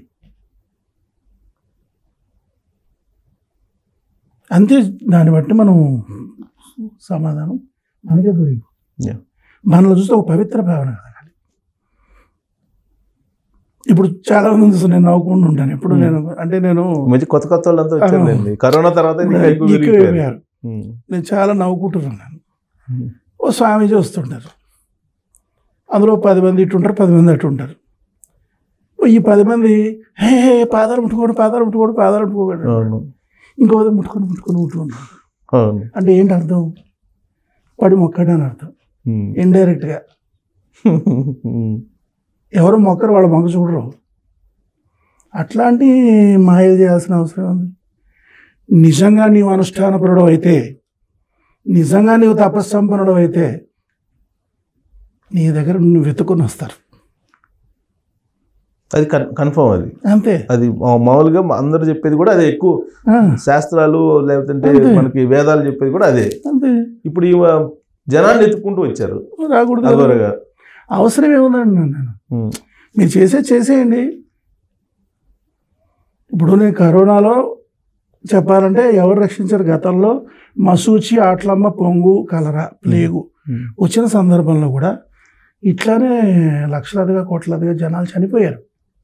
అంతే దాన్ని బట్టి మనం సమాధానం మనకే దొరికి Yeah. మనలో చూస్తే ఒక పవిత్ర భావన కలగాలి ఇప్పుడు చాలా మంది చూస్తే నేను నవ్వుకుంటూ ఉంటాను ఎప్పుడు Hmm. నేను అంటే నేను ఈ మధ్య కొత్త కొత్త వాళ్ళంతా వచ్చారులేండి కరోనా తర్వాత ఇంకా ఎక్కువ ఎక్కువ పెరిగిపోయారు. అయిపోయారు. ఉమ్, నేను చాలా నవ్వుకుంటున్నాను ఉమ్, ఓ స్వామీజీ వస్తుంటారు అందులో పది మంది ఇటు ఉంటారు పది మంది అటు ఉంటారు ఓ ఈ పది మంది హే హే పాదాలు ముట్టుకోండి పాదాలు ముట్టుకోండి పాదాలు ముట్టుకోండి అవును ఇంకో పది ముట్టుకొని ముట్టుకొని ముట్టుకుంటారు అవును అంటే ఏంటి అర్థం పడి మొక్కడు అని అర్థం ఉమ్, ఇండైరెక్ట్గా ఉమ్, ఎవరు మొక్కరు వాళ్ళ మొక్క చూడరు అట్లాంటి మాయలు చేయాల్సిన అవసరం ఉంది నిజంగా నీవు అనుష్ఠానపరుడు అయితే నిజంగా నీవు తపస్సంపన్నుడు అయితే నీ దగ్గర నువ్వు వెతుకొని వస్తారు అది కన్- కన్ఫర్మ్ అది అంతే అది మా- మామూలుగా అందరూ చెప్పేది కూడా అదే ఎక్కువ ఆ, శాస్త్రాలు లేకపోతే అంతే. మనకి వేదాలు చెప్పేది కూడా అదే అంతే ఇప్పుడు ఈ జనాన్ని ఎత్తుకుంటూ వచ్చారు రాకూడదు కదా. అఘోరగా అవసరం ఏముందండి నేను ఉమ్, మీరు చేసే చేసేయండి ఇప్పుడు నేను కరోనాలో చెప్పాలంటే ఎవరు రక్షించారు గతంలో మసూచి ఆట్లమ్మ పొంగు కలరా ప్లేగు ఉమ్, వచ్చిన సందర్భంలో కూడా ఇట్లానే లక్షలాదిగా కోట్లాదిగా జనాలు చనిపోయారు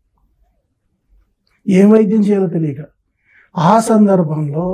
ఏం వైద్యం చేయాలో తెలియక ఆ సందర్భంలో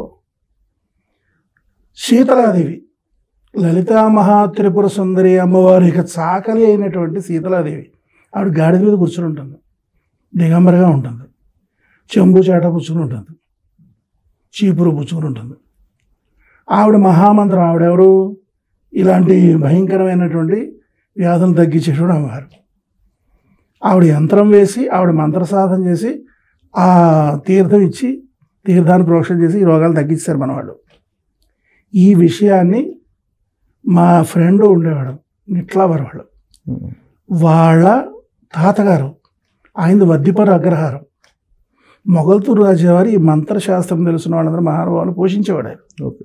శీతలాదేవి లలితా మహా త్రిపుర సుందరి అమ్మవారి యొక్క చాకలి అయినటువంటి శీతలాదేవి ఆవిడ గాడిద మీద కూర్చుని ఉంటుంది దిగంబరగా ఉంటుంది చెంబు చేట పుచ్చుకుని ఉంటుంది చీపురు పుచ్చుకుని ఉంటుంది ఆవిడ మహామంత్రం ఆవిడెవరు ఇలాంటి భయంకరమైనటువంటి వ్యాధులు తగ్గించేటువంటి అమ్మవారు ఆవిడ యంత్రం వేసి ఆవిడ మంత్ర సాధన చేసి ఆ తీర్థం ఇచ్చి తీర్థాన్ని ప్రోక్షణ చేసి ఈ రోగాలు తగ్గించారు మన వాళ్ళు ఈ విషయాన్ని మా ఫ్రెండ్ ఉండేవాడు నిట్లావర్ వాళ్ళు ఉమ్. వాళ్ళ తాతగారు ఆయనది వద్దిపరు అగ్రహారం మొగల్తూరు రాజావారి ఈ మంత్రశాస్త్రం తెలిసిన వాళ్ళందరూ మహానుభావులు పోషించేవాడు ఆయన. ఓకే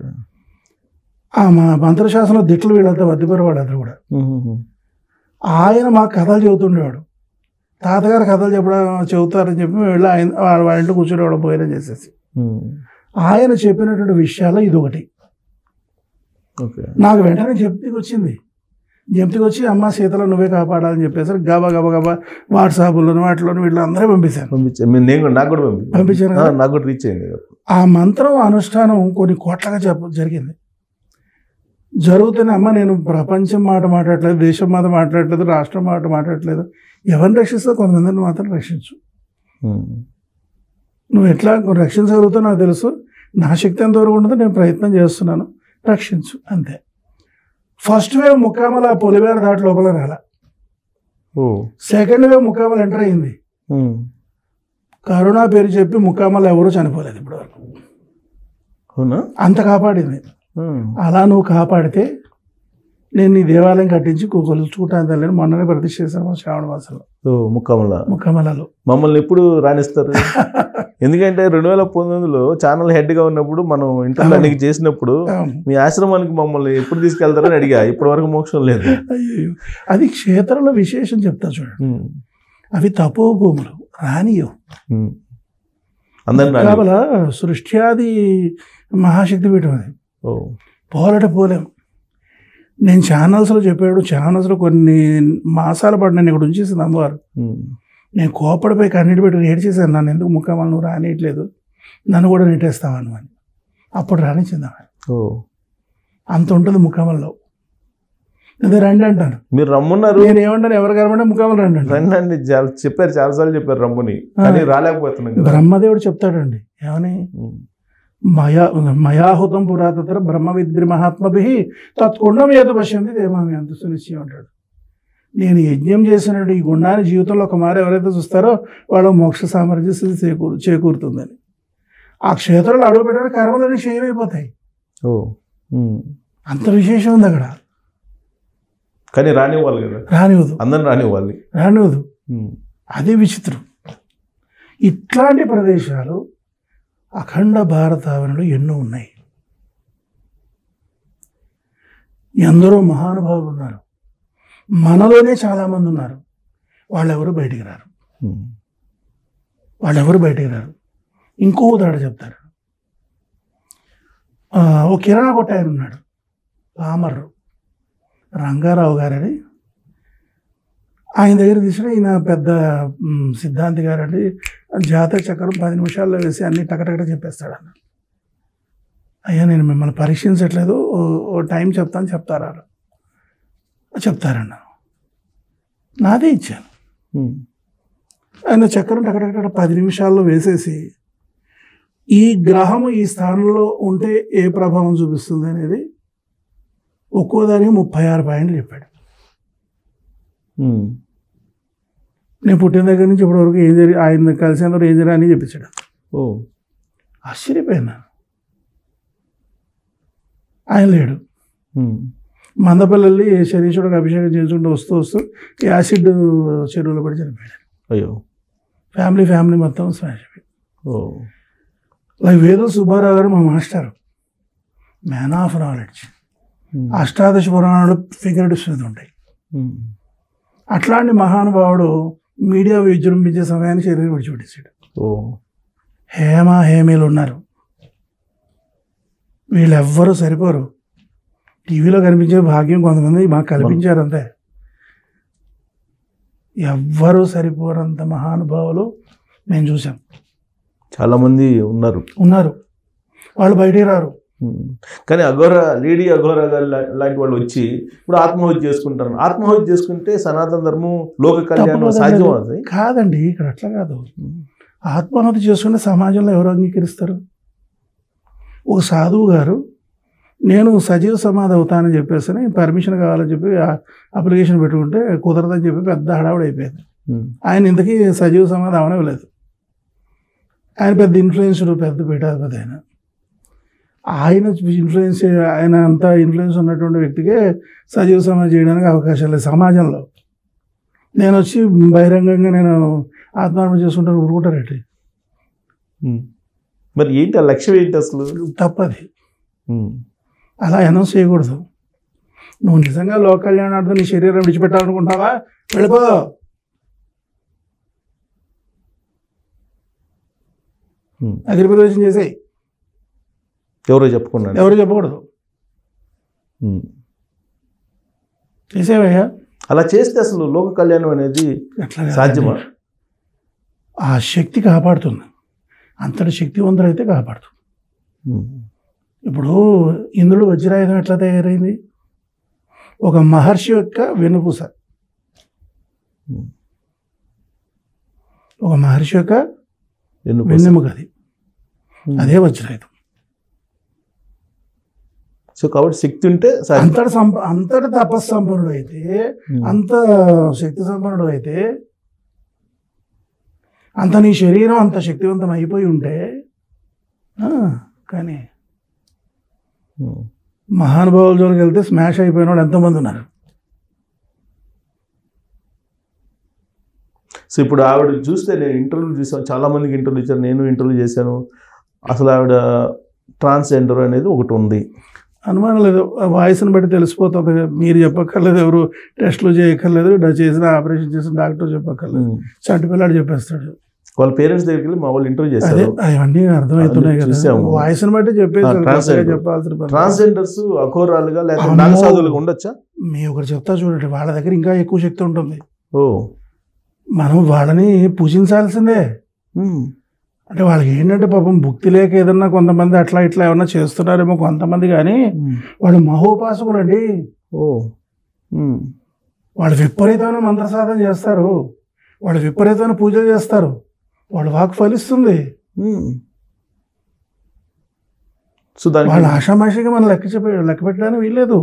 ఆ మా మంత్రశాస్త్రంలో దిట్లు వీళ్ళంతా వద్దిపరు వాళ్ళందరూ కూడా ఉమ్, ఉమ్, ఆయన మా కథలు చెబుతుండేవాడు తాతగారు కథలు చెప్పడం చెబుతారని చెప్పి మేము వెళ్ళి ఆయన వాళ్ళ వాళ్ళ ఇంట్లో కూర్చునేవాడు భోజనం చేసేసి ఉమ్. ఆయన చెప్పినటువంటి విషయాలు ఇది ఒకటి ఓకే నాకు వెంటనే జప్తికి వచ్చింది జప్తికి వచ్చి అమ్మ సీతలో నువ్వే కాపాడాలని చెప్పేసి గబా గబా గబా వాట్సాప్లోను వాటిలోను వీళ్ళు అందరూ పంపించాను పంపించా మీరు నేను కూడా నాకు కూడా పంపి పంపించారు ఆ, కదా? నాకు కూడా రీచ్ అయింది కదా. ఆ మంత్రం అనుష్ఠానం కొన్ని కోట్లగా చెప్ప జరిగింది జరుగుతున్న అమ్మ నేను ప్రపంచం మాట మాట్లాడట్లేదు దేశం మాట మాట్లాడట్లేదు రాష్ట్రం మాట మాట్లాడట్లేదు ఎవరిని రక్షిస్తో కొంతమందిని మాత్రం రక్షించు ఉమ్. నువ్వు ఎట్లా రక్షించగలుగుతావు నాకు తెలుసు నా శక్తి ఎంతవరకు ఉంటుందో నేను ప్రయత్నం చేస్తున్నాను రక్షించు అంతే ఫస్ట్ వేవ్ ముక్కామల పొలివేర దాటి లోపల రాల ఓ సెకండ్ వేవ్ ముక్కామల ఎంటర్ అయింది ఉమ్. కరోనా పేరు చెప్పి ముక్కామల ఎవరూ చనిపోలేదు ఇప్పటివరకు అవునా అంత కాపాడింది ఉమ్. అలా నువ్వు కాపాడితే నేను నీ దేవాలయం కట్టించి కొలుచుకుంటాను తల్లిని మొన్ననే ప్రతిష్ఠ చేశాను మా శ్రావణ మాసంలో ఓ ముక్కమల ముఖమలలో మమ్మల్ని ఎప్పుడు రాణిస్తారు ఎందుకంటే రెండు వేల పంతొమ్మిదిలో ఛానల్ హెడ్ గా ఉన్నప్పుడు మనం ఇంటర్లో అన్నికి చేసినప్పుడు మీ ఆశ్రమానికి మమ్మల్ని ఎప్పుడు తీసుకెళ్తారని అడిగా ఇప్పటి వరకు మోక్షం లేదు అయ్యో అది క్షేత్రంలో విశేషం చెప్తా చూడండి ఉమ్. అవి తపోభూములు రానియో ఉమ్. అందరిని రాని- కాబల సృష్ట్యాది మహాశక్తి పీఠం అది ఓ పోలట పోలేం నేను ఛానల్స్లో చెప్పాడు ఛానల్స్లో కొన్ని మాసాల పాటు నేను ఇక్కడ ఉంచేసింది అమ్మవారు ఉమ్. నేను కోపడిపోయి కన్నీటి పెట్టి ఏడ్చేసాను నన్ను ఎందుకు ముఖామలు నువ్వు రానియట్లేదు నన్ను కూడా నెట్టేస్తావని అని అప్పుడు రానిచ్చింది ఆమె ఓ అంత ఉంటుంది ముఖామల్లో అదే రండి అంటాను మీరు రమ్మున్నారు నేను ఏమంటాను ఎవరు కనబడే ముఖామలు రండి అంటాను రండి అండి చాలా చెప్పారు చాలాసార్లు చెప్పారు రమ్మని కానీ రాలేకపోతున్నాం కదా బ్రహ్మదేవుడు చెప్తాడండి ఏమని ఉమ్. మయా మయాహుతం పురాతన బ్రహ్మ విద్రి మహాత్మభి తత్కుండం ఏదో పశ్యంది దేమామి అంత సునిశ్చయం అంటాడు నేను యజ్ఞం చేసినట్టు ఈ గుండాన్ని జీవితంలో ఒక మారు ఎవరైతే చూస్తారో వాళ్ళ మోక్ష సామర్థ్య స్థితి చేకూరు చేకూరుతుందని ఆ క్షేత్రంలో అడుగు పెట్టిన కర్మలన్నీ క్షయమైపోతాయి ఓ ఉమ్. అంత విశేషం ఉంది అక్కడ కానీ రానివ్వాలి కదా రానివదు అందరిని రానివ్వాలి రానివదు ఉమ్. అదే విచిత్రం ఇట్లాంటి ప్రదేశాలు అఖండ భారతావనిలో ఎన్నో ఉన్నాయి ఎందరో మహానుభావులు ఉన్నారు మనలోనే చాలామంది ఉన్నారు వాళ్ళెవరు బయటికి రారు ఉమ్. వాళ్ళెవరు బయటికి రారు ఇంకో ఉదాహరణ చెప్తారు ఆ, ఓ కిరాణా కొట్ట ఆయన ఉన్నాడు పామర్రు రంగారావు గారని ఆయన దగ్గర తీసిన ఈయన పెద్ద మ్, సిద్ధాంతి గారండి జాతక చక్రం పది నిమిషాల్లో వేసి అన్ని టకటకట చెప్పేస్తాడు అన్న అయ్యా నేను మిమ్మల్ని పరీక్షించట్లేదు ఓ- ఓ టైం చెప్తాను చెప్తారా చెప్తారన్న నాదే ఇచ్చాను ఉమ్. ఆయన చక్రం టకటకట పది నిమిషాల్లో వేసేసి ఈ గ్రహము ఈ స్థానంలో ఉంటే ఏ ప్రభావం చూపిస్తుంది అనేది ఒక్కో దానికి ముప్పై ఆరు పాయింట్లు చెప్పాడు ఉమ్. నేను పుట్టిన దగ్గర నుంచి ఇప్పటివరకు ఏం జరిగి ఆయన కలిసేందుకు ఏం జరిగి అని చెప్పించాడు ఓ ఆశ్చర్యపోయినా ఆయన లేడు ఉమ్. మందపల్లి శనీశ్వరుడికి అభిషేకం చేసుకుంటూ వస్తూ వస్తూ యాసిడ్ చెరువులో పడి చనిపోయాడు అయ్యో ఫ్యామిలీ ఫ్యామిలీ మొత్తం స్మాష్ అయిపోయింది ఓ లైక్ వేదో సుబ్బారావు గారు మా మాస్టర్ మ్యాన్ ఆఫ్ నాలెడ్జ్ ఉమ్. అష్టాదశ పురాణాలు ఫిగరేటివ్స్ మీద ఉంటాయి ఉమ్. అట్లాంటి మహానుభావుడు మీడియా విజృంభించే సమయాన్ని శరీరం విడిచిపెట్టేశాడు ఓ హేమ హేమీలు ఉన్నారు వీళ్ళెవ్వరూ సరిపోరు టీవీలో కనిపించే భాగ్యం కొంతమంది మాకు కల్పించారు అంతే ఎవ్వరూ సరిపోరంత మహానుభావులు మేము చూసాం చాలా మంది ఉన్నారు ఉన్నారు వాళ్ళు బయటికి రారు ఉమ్. కానీ అఘోర లేడీ అఘోర గారు లా- లాంటి వాళ్ళు వచ్చి ఇప్పుడు ఆత్మహత్య చేసుకుంటారు ఆత్మహత్య చేసుకుంటే సనాతన ధర్మం లోక కళ్యాణం తప్పు కదండి సాధ్యం అది. అవుతుంది కాదండి ఇక్కడ అట్లా కాదు ఆత్మహత్య చేసుకునే సమాజంలో ఎవరు అంగీకరిస్తారు ఒక సాధువు గారు నేను సజీవ సమాధి అవుతానని చెప్పేసి పర్మిషన్ కావాలని చెప్పి ఆ- అప్లికేషన్ పెట్టుకుంటే కుదరదని చెప్పి పెద్ద హడావుడి అయిపోయింది ఆయన ఇంతకీ సజీవ సమాధి అవనవలేదు ఆయన పెద్ద ఇన్ఫ్లుయెన్సర్ పెద్ద పీఠాధిపతి ఆయన ఆయన ఇన్ఫ్లుయెన్స్ ఆయన అంత ఇన్ఫ్లుయెన్స్ ఉన్నటువంటి వ్యక్తికే సజీవ సమాధి చేయడానికి అవకాశం లేదు సమాజంలో నేను వచ్చి బహిరంగంగా నేను ఆత్మహత్య చేసుకుంటాను ఊరుకుంటారేంటి ఉమ్. మరి ఏంటి ఆ లక్ష్యం ఏంటి అసలు తప్పది ఉమ్. అలా అనౌన్స్ చేయకూడదు నువ్వు నిజంగా లోక కళ్యాణార్థం నీ శరీరం విడిచిపెట్టాలనుకుంటావా వెళ్ళిపో ఉమ్. అగ్రిప్రవేశం చేసేయి ఎవరో చెప్పుకున్నాను ఎవరు చెప్పకూడదు ఉమ్. చేసేవయ్యా అలా చేస్తే అసలు లోక కళ్యాణం అనేది ఎట్లా కాదండి. సాధ్యమా ఆ శక్తి కాపాడుతుంది అంతటి శక్తివంతుడైతే కాపాడుతుంది ఉమ్. ఇప్పుడు ఇంద్రుడు వజ్రాయుధం ఎట్లా తయారైంది ఒక మహర్షి యొక్క వెనుపూస ఉమ్. ఒక మహర్షి యొక్క ఎన్నుకోసం. వెన్నెముక అది ఉమ్. అదే వజ్రాయుధం సో కాబట్టి శక్తి ఉంటే సాధ్యం అంతటి సంప అంతటి తపస్సంపన్నుడు అయితే ఉమ్. అంత శక్తి సంపన్నుడు అయితే అంత నీ శరీరం అంత శక్తివంతం అయిపోయి ఉంటే ఆ, కానీ ఉమ్. మహానుభావుల జోలికి వెళ్తే స్మాష్ అయిపోయిన వాళ్ళు ఎంతోమంది ఉన్నారు సో ఇప్పుడు ఆవిడ చూస్తే నేను ఇంటర్వ్యూ చూసాను చాలా మందికి ఇంటర్వ్యూ ఇచ్చాను నేను ఇంటర్వ్యూ చేశాను అసలు ఆవిడ ట్రాన్స్జెండర్ అనేది ఒకటి ఉంది అనుమానం లేదు ఆ వాయిస్ని బట్టి తెలిసిపోతుంది మీరు చెప్పక్కర్లేదు ఎవరు టెస్టులు చేయక్కర్లేదు డా- చేసిన ఆపరేషన్ చేసిన డాక్టర్ చెప్పక్కర్లేదు ఉమ్. చంటి పిల్లాడు చెప్పేస్తాడు వాళ్ళ పేరెంట్స్ దగ్గరికి వెళ్ళి మా వాళ్ళు ఇంటర్వ్యూ అదే చేశారు అవన్నీ అర్థమవుతున్నాయి కదా చూసాము. వాయిస్ని బట్టి చెప్పేసి ఆ, translate. చెప్పాల్సిన పని లేదు. ట్రాన్స్జెండర్స్ అఘోరాలుగా లేకపోతే అమ్మో. నాగసాధులుగా ఉండొచ్చా మీ ఒకటి చెప్తా చూడండి వాళ్ళ దగ్గర ఇంకా ఎక్కువ శక్తి ఉంటుంది ఓ మనం వాళ్ళని పూజించాల్సిందే ఉమ్. అంటే వాళ్ళకి ఏంటంటే పాపం భక్తి లేక ఏదన్నా కొంతమంది అట్లా ఇట్లా ఏమన్నా చేస్తున్నారేమో కొంతమంది కానీ ఉమ్. వాళ్ళు మహోపాసకులు అండి ఓ ఉమ్. వాళ్ళు విపరీతమైన మంత్ర సాధన చేస్తారు వాళ్ళు విపరీతమైన పూజలు చేస్తారు వాళ్ళ వాక్ ఫలిస్తుంది ఉమ్. సో దానికి వాళ్ళ ఆషామాషిగా మనం లెక్క చెప్పి లెక్క పెట్టడానికి వీల్లేదు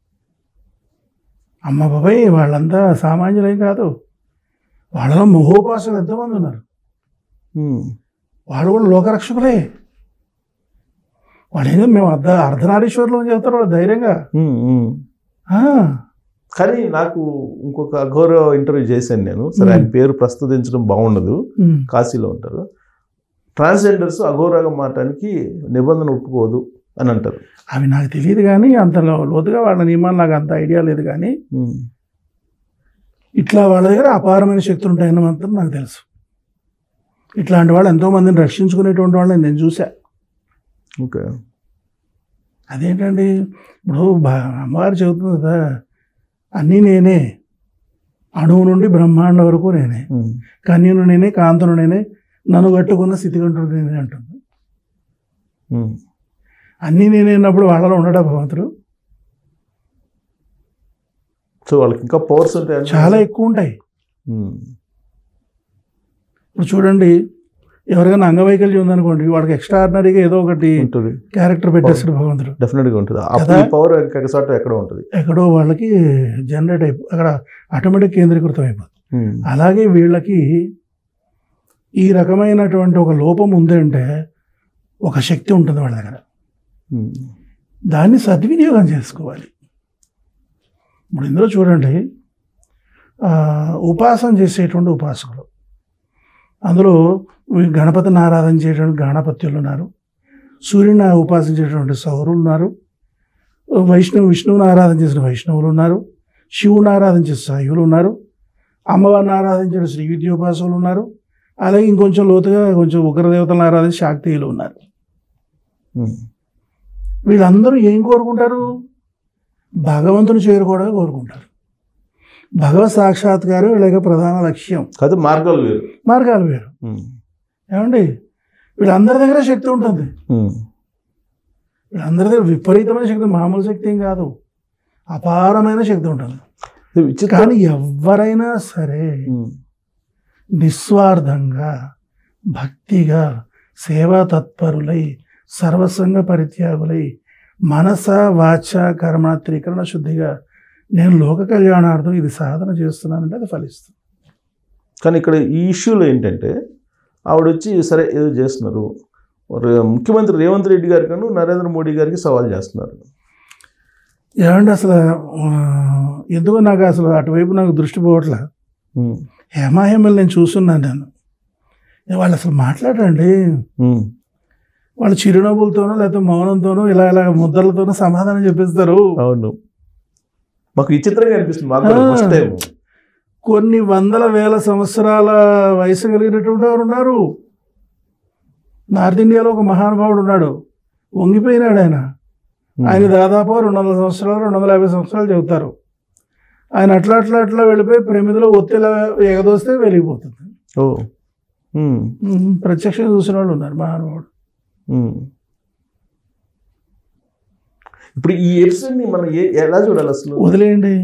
అమ్మ బాబాయ్ వాళ్ళంతా సామాన్యులేం కాదు వాళ్ళలో మహోపాసకులు ఎంతోమంది ఉన్నారు ఉమ్. వాళ్ళు కూడా లోకరక్షకులే వాళ్ళు ఏంటో మేము అర్ధ అర్ధనారీశ్వరులు అని చెప్తారు వాళ్ళు ధైర్యంగా ఉమ్. ఉమ్. ఆ, కానీ నాకు ఇంకొక అఘోర ఇంటర్వ్యూ చేశాను నేను సరే ఆయన పేరు ప్రస్తుతించడం బాగుండదు ఉమ్, కాశీలో ఉంటారు ట్రాన్స్జెండర్స్ అఘోరాగా మారటానికి నిబంధన ఒప్పుకోదు అని అంటారు అవి నాకు తెలియదు కానీ అంత లో- లోతుగా వాళ్ళ నియమాలు నాకు అంత ఐడియా లేదు కానీ ఉమ్. ఇట్లా వాళ్ళ దగ్గర అపారమైన శక్తులు ఉంటాయని మాత్రం నాకు తెలుసు ఇట్లాంటి వాళ్ళు ఎంతో మందిని రక్షించుకునేటువంటి వాళ్ళని నేను చూసా ఓకే అదేంటండి ఇప్పుడు బా- అమ్మవారు చెబుతుంది కదా అన్నీ నేనే అణువు నుండి బ్రహ్మాండం వరకు నేనే ఉమ్. కన్యను నేనే కాంతను నేనే నన్ను కట్టుకున్న స్థితిగంటుడు నేనే అంటుంది ఉమ్. అన్నీ నేనే అన్నప్పుడు వాళ్ళలో ఉండడా భగవంతుడు సో వాళ్ళకి ఇంకా పవర్స్ ఉంటాయి చాలా ఎక్కువ ఉంటాయి ఉమ్. ఇప్పుడు చూడండి ఎవరికైనా అంగవైకల్యం ఉందనుకోండి వాడికి ఎక్స్ట్రాడినరీగా ఏదో ఒకటి ఉంటుంది క్యారెక్టర్ పెట్టేస్తాడు భగవంతుడు డెఫినెట్ గా ఉంటుంది అప్పుడు కదా? ఈ పవర్ ఇంకొక ఎక్కడ ఉంటుంది ఎక్కడో వాళ్ళకి జనరేట్ అయిపో అక్కడ ఆటోమేటిక్ కేంద్రీకృతం అయిపోతుంది ఉమ్. అలాగే వీళ్ళకి ఈ రకమైనటువంటి ఒక లోపం ఉంది అంటే ఒక శక్తి ఉంటుంది వాళ్ళ దగ్గర ఉమ్. దాన్ని సద్వినియోగం చేసుకోవాలి ఇప్పుడు ఇందులో చూడండి ఆ, ఉపాసన చేసేటువంటి ఉపాసకులు అందులో ఈ గణపతిని ఆరాధన చేసేటువంటి గణపత్యులు ఉన్నారు సూర్యుని ఉపాసించేటువంటి సౌరులు ఉన్నారు వైష్ణవు విష్ణువుని ఆరాధన చేసిన వైష్ణవులు ఉన్నారు శివుని ఆరాధన చేసే సాయువులు ఉన్నారు అమ్మవారిని ఆరాధించిన శ్రీ విద్యోపాసకులు ఉన్నారు అలాగే ఇంకొంచెం లోతుగా కొంచెం ఉగ్రదేవతలను ఆరాధించే శాక్తీయులు ఉన్నారు ఉమ్. వీళ్ళందరూ ఏం కోరుకుంటారు భగవంతుని చేరుకోవడమే కోరుకుంటారు భగవత్ సాక్షాత్కారం వీళ్ళ ప్రధాన లక్ష్యం కాదు మార్గాలు వేరు మార్గాలు వేరు ఉమ్. ఏమండి వీళ్ళందరి దగ్గర శక్తి ఉంటుంది ఉమ్. వీళ్ళందరి దగ్గర విపరీతమైన శక్తి మామూలు శక్తి ఏం కాదు అపారమైన శక్తి ఉంటుంది ఇది విచిత్రం కానీ ఎవరైనా సరే ఉమ్. నిస్వార్థంగా భక్తిగా సేవా తత్పరులై సర్వసంగ పరిత్యాగులై మనస వాచ కర్మ త్రికరణ శుద్ధిగా నేను లోక కళ్యాణార్థం ఇది సాధన చేస్తున్నానంటే అది ఫలిస్తుంది కానీ ఇక్కడ ఈ ఇష్యూలో ఏంటంటే ఆవిడ వచ్చి సరే ఏదో చేస్తున్నారు మరి ముఖ్యమంత్రి రేవంత్ రెడ్డి గారికను నరేంద్ర మోడీ గారికి సవాల్ చేస్తున్నారు ఏమంటే అసలు ఆ, ఎందుకో నాకు అసలు అటువైపు నాకు దృష్టి పోవట్లే ఉమ్, హేమాహేమలు నేను చూస్తున్నాను నేను ఏ వాళ్ళు అసలు మాట్లాడండి ఉమ్, వాళ్ళు చిరునవ్వులతోనో లేకపోతే మౌనంతోనో ఇలా ఇలా ముద్రలతోనో సమాధానం చెప్పిస్తారు అవును మాకు విచిత్రంగా అనిపిస్తుంది మాకు కూడా ఆ. ఫస్ట్ టైం కొన్ని వందల వేల సంవత్సరాల వయసు కలిగినటువంటి వారు ఉన్నారు నార్త్ ఇండియాలో ఒక మహానుభావుడు ఉన్నాడు వంగిపోయినాడు ఆయన ఆయన దాదాపు రెండు వందల సంవత్సరాలు రెండు వందల యాభై సంవత్సరాలు చెబుతారు ఆయన అట్లా అట్లా అట్లా వెళ్ళిపోయి ప్రమిదిలో ఒత్తిలా ఎగదోస్తే వెలిగిపోతుంది ఓ ఉమ్, ఉమ్, ప్రత్యక్షంగా చూసిన వాళ్ళు ఉన్నారు మహానుభావుడు ఉమ్. ఇప్పుడు ఈ ఎపిసోడ్ ని మనం ఏ- ఎలా చూడాలి అసలు వదిలేయండి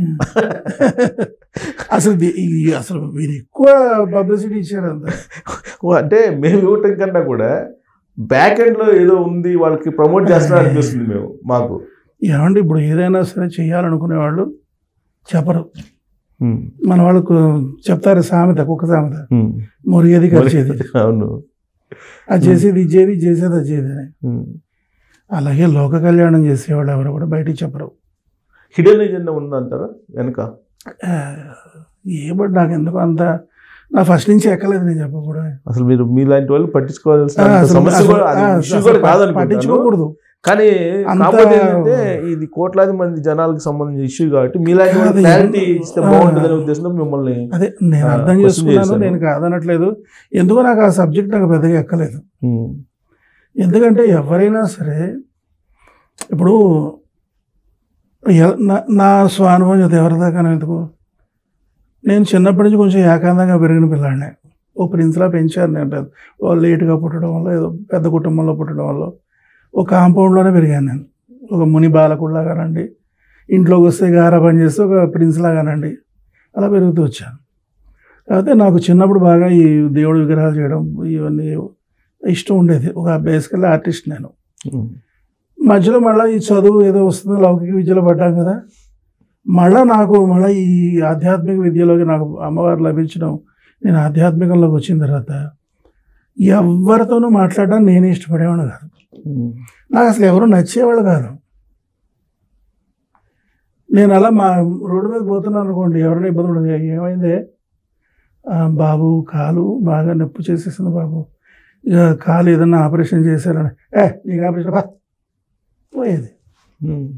అసలు ది- ఈ- అసలు మీరు ఎక్కువ పబ్లిసిటీ ఇచ్చారు అంత ఓ, అంటే మేము ఇవ్వటం కన్నా కూడా బ్యాక్ ఎండ్ లో ఏదో ఉంది వాళ్ళకి ప్రమోట్ చేస్తున్నారు అనిపిస్తుంది మేము మాకు ఏమండి ఇప్పుడు ఏదైనా సరే చేయాలనుకునే వాళ్ళు చెప్పరు ఉమ్, మన వాళ్ళకు చెప్తారు సామెత కుక్క సామెత ఉమ్. మురిగేది కలిసేది అవును అది చేసేది ఇది చేయదు ఇది చేసేది అది చేయదు అని ఉమ్. అలాగే లోక కళ్యాణం చేసేవాళ్ళు ఎవరు కూడా బయటికి చెప్పరు హిడెన్ ఎజెండా ఉందంటారా వెనక ఆ, ఏమో నాకు ఎందుకు అంత నా ఫస్ట్ నుంచి ఎక్కలేదు నేను చెప్పకూడదు అసలు మీరు మీలాంటి వాళ్ళు పట్టించుకోవాల్సిన ఆ, అంత అసలు- సమస్య అసలు- కూడా అది ఆ, issue అసలు కూడా కాదనుకుంటాను పట్టించుకోకూడదు కానీ అంత- కాకపోతే ఏంటంటే ఇది కోట్లాది మంది జనాలకు సంబంధించిన ఇష్యూ కాబట్టి మీలాంటి వాళ్ళు కాదు, క్లారిటీ ఎందుకు- ఇస్తే ఆ. బాగుంటుందనే ఉద్దేశంతో మిమ్మల్ని అదే నేను ఆ, అర్థం question చేసుకున్నాను చేశాను. నేను కాదనట్లేదు ఎందుకో నాకు ఆ సబ్జెక్ట్ నాకు పెద్దగా ఎక్కలేదు ఉమ్, ఎందుకంటే ఎవరైనా సరే ఇప్పుడు ఎ- నా- నా స్వానుభవం చేత ఎవరి దాకా ఎందుకు నేను చిన్నప్పటి నుంచి కొంచెం ఏకాంతంగా పెరిగిన పిల్లాడిని ఓ ప్రిన్స్లా పెంచారు నేను పెద్ద ఓ లేటుగా పుట్టడం వల్ల ఏదో పెద్ద కుటుంబంలో పుట్టడం వల్ల ఒక కాంపౌండ్లోనే పెరిగాను నేను ఒక ముని బాలకుడిలాగానండి ఇంట్లోకి వస్తే గారా పని చేస్తే ఒక ప్రిన్స్ లాగానండి అలా పెరుగుతూ వచ్చాను అయితే నాకు చిన్నప్పుడు బాగా ఈ దేవుడి విగ్రహాలు చేయడం ఇవన్నీ ఇష్టం ఉండేది ఒక బేసికల్ ఆర్టిస్ట్ నేను ఉమ్, మధ్యలో మళ్ళీ ఈ చదువు ఏదో వస్తుందో లౌకిక విద్యలో పడ్డాం కదా మళ్ళా నాకు మళ్ళీ ఈ ఆధ్యాత్మిక విద్యలోకి నాకు అమ్మవారు లభించడం నేను ఆధ్యాత్మికంలోకి వచ్చిన తర్వాత ఎవరితోనూ మాట్లాడడం నేనే ఇష్టపడేవాడు కాదు ఉమ్, నాకు అసలు ఎవరు నచ్చేవాళ్ళు కాదు నేను అలా మా రోడ్డు మీద పోతున్నాను అనుకోండి ఎవరైనా ఇబ్బంది ఉండదు ఏమైంది "ఆ, బాబు కాలు బాగా నొప్పి చేసేసింది బాబు ఇక కాలు ఏదన్నా ఆపరేషన్ చేశారని ఏ నీకు ఆపరేషన్ బా పోయేది ఉమ్,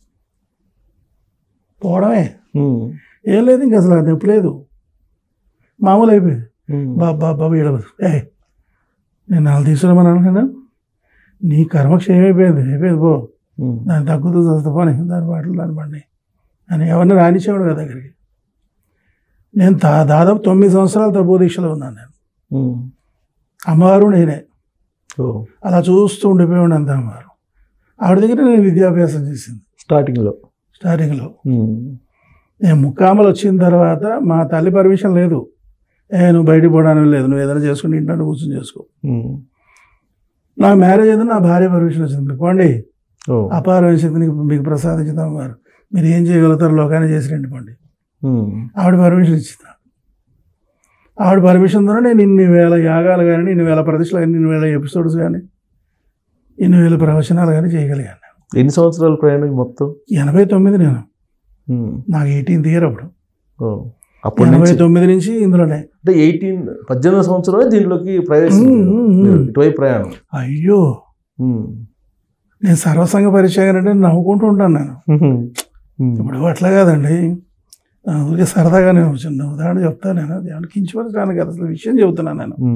పోవడమే ఉమ్, ఏం లేదు ఇంక అసలు నొప్పి లేదు మామూలు అయిపోయింది ఉమ్, బాబు బాబు బాబు ఏడవదు ఏ నేను నాలుగు తీసుకురామని అనుకున్నా నీ కర్మక్షయం అయిపోయింది అయిపోయింది పో ఉమ్, దాని తగ్గుతూ చదువుతా పోనీ దాని పాటలు దాని పండి అని ఎవరిని రానిచ్చేవాడు కదా దగ్గరికి నేను దా దాదాపు తొమ్మిది సంవత్సరాలు తబ్బో దీక్షలో ఉన్నాను నేను ఉమ్. అమ్మవారు నేనే ఓ అలా చూస్తూ ఉండిపోయాడు అంత అమ్మవారు ఆవిడ దగ్గర నేను విద్యాభ్యాసం చేసింది స్టార్టింగ్ లో స్టార్టింగ్లో ఉమ్, నేను ముక్కామలు వచ్చిన తర్వాత మా తల్లి పర్మిషన్ లేదు ఏ నువ్వు బయటికి పోవడానికి లేదు నువ్వు ఏదైనా చేసుకుని ఇంట్లో కూర్చొని చేసుకో ఉమ్, నా మ్యారేజ్ అయితే నా భార్య పర్మిషన్ వచ్చింది మీకు పోండి ఓ అపారమైన శక్తిని మీకు ప్రసాదించుతాం వారు మీరు ఏం చేయగలుగుతారు లోకాన్ని చేసి రండి పండి ఉమ్, ఆవిడ పర్మిషన్ ఇచ్చింది ఆవిడ పర్మిషన్ ద్వారా నేను ఇన్ని వేల యాగాలు కానీ ఇన్ని వేల ప్రతిష్టలు కానీ ఇన్ని వేల ఎపిసోడ్స్ కానీ ఇన్ని వేల ప్రవచనాలు కానీ చేయగలిగాను ఎన్ని సంవత్సరాల ప్రయాణం మొత్తం ఎనభై తొమ్మిది నేను ఉమ్, నాకు ఎయిటీన్త్ ఇయర్ అప్పుడు ఓ అప్పటి ఎనభై నుంచి తొమ్మిది నుంచి ఇందులోనే అంటే ఎయిటీన్ పద్దెనిమిది సంవత్సరాలు దీంట్లోకి ప్రవేశం ఉమ్, ఉమ్, ఉమ్. మీరు ఇటువైపు ప్రయాణం అయ్యో ఉమ్, నేను సర్వసంగ పరిచయం అంటే నవ్వుకుంటూ ఉంటాను నేను ఉమ్, ఉమ్, ఇప్పుడు అట్లా కాదండి ఆ, ఊరికే సరదాగా నేను చిన్న ఉదాహరణ చెప్తాను నేను దేవుని కించపరచడానికి కదా అసలు విషయం చెబుతున్నాను నేను ఉమ్,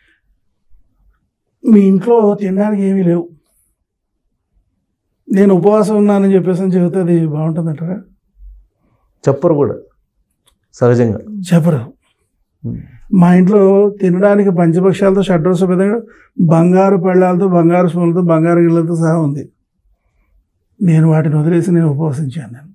మీ ఇంట్లో తినడానికి ఏమీ లేవు నేను ఉపవాసం ఉన్నానని చెప్పేసి అని చెబితే అది బాగుంటుందంటారా చెప్పరు కూడా సహజంగా చెప్పరు ఉమ్, మా ఇంట్లో తినడానికి పంచపక్షాలతో షడ్రోస విధంగా బంగారు పళ్ళాలతో బంగారు స్పూన్లతో బంగారు గిళ్ళతో సహా ఉంది నేను వాటిని వదిలేసి నేను ఉపవసించాను నేను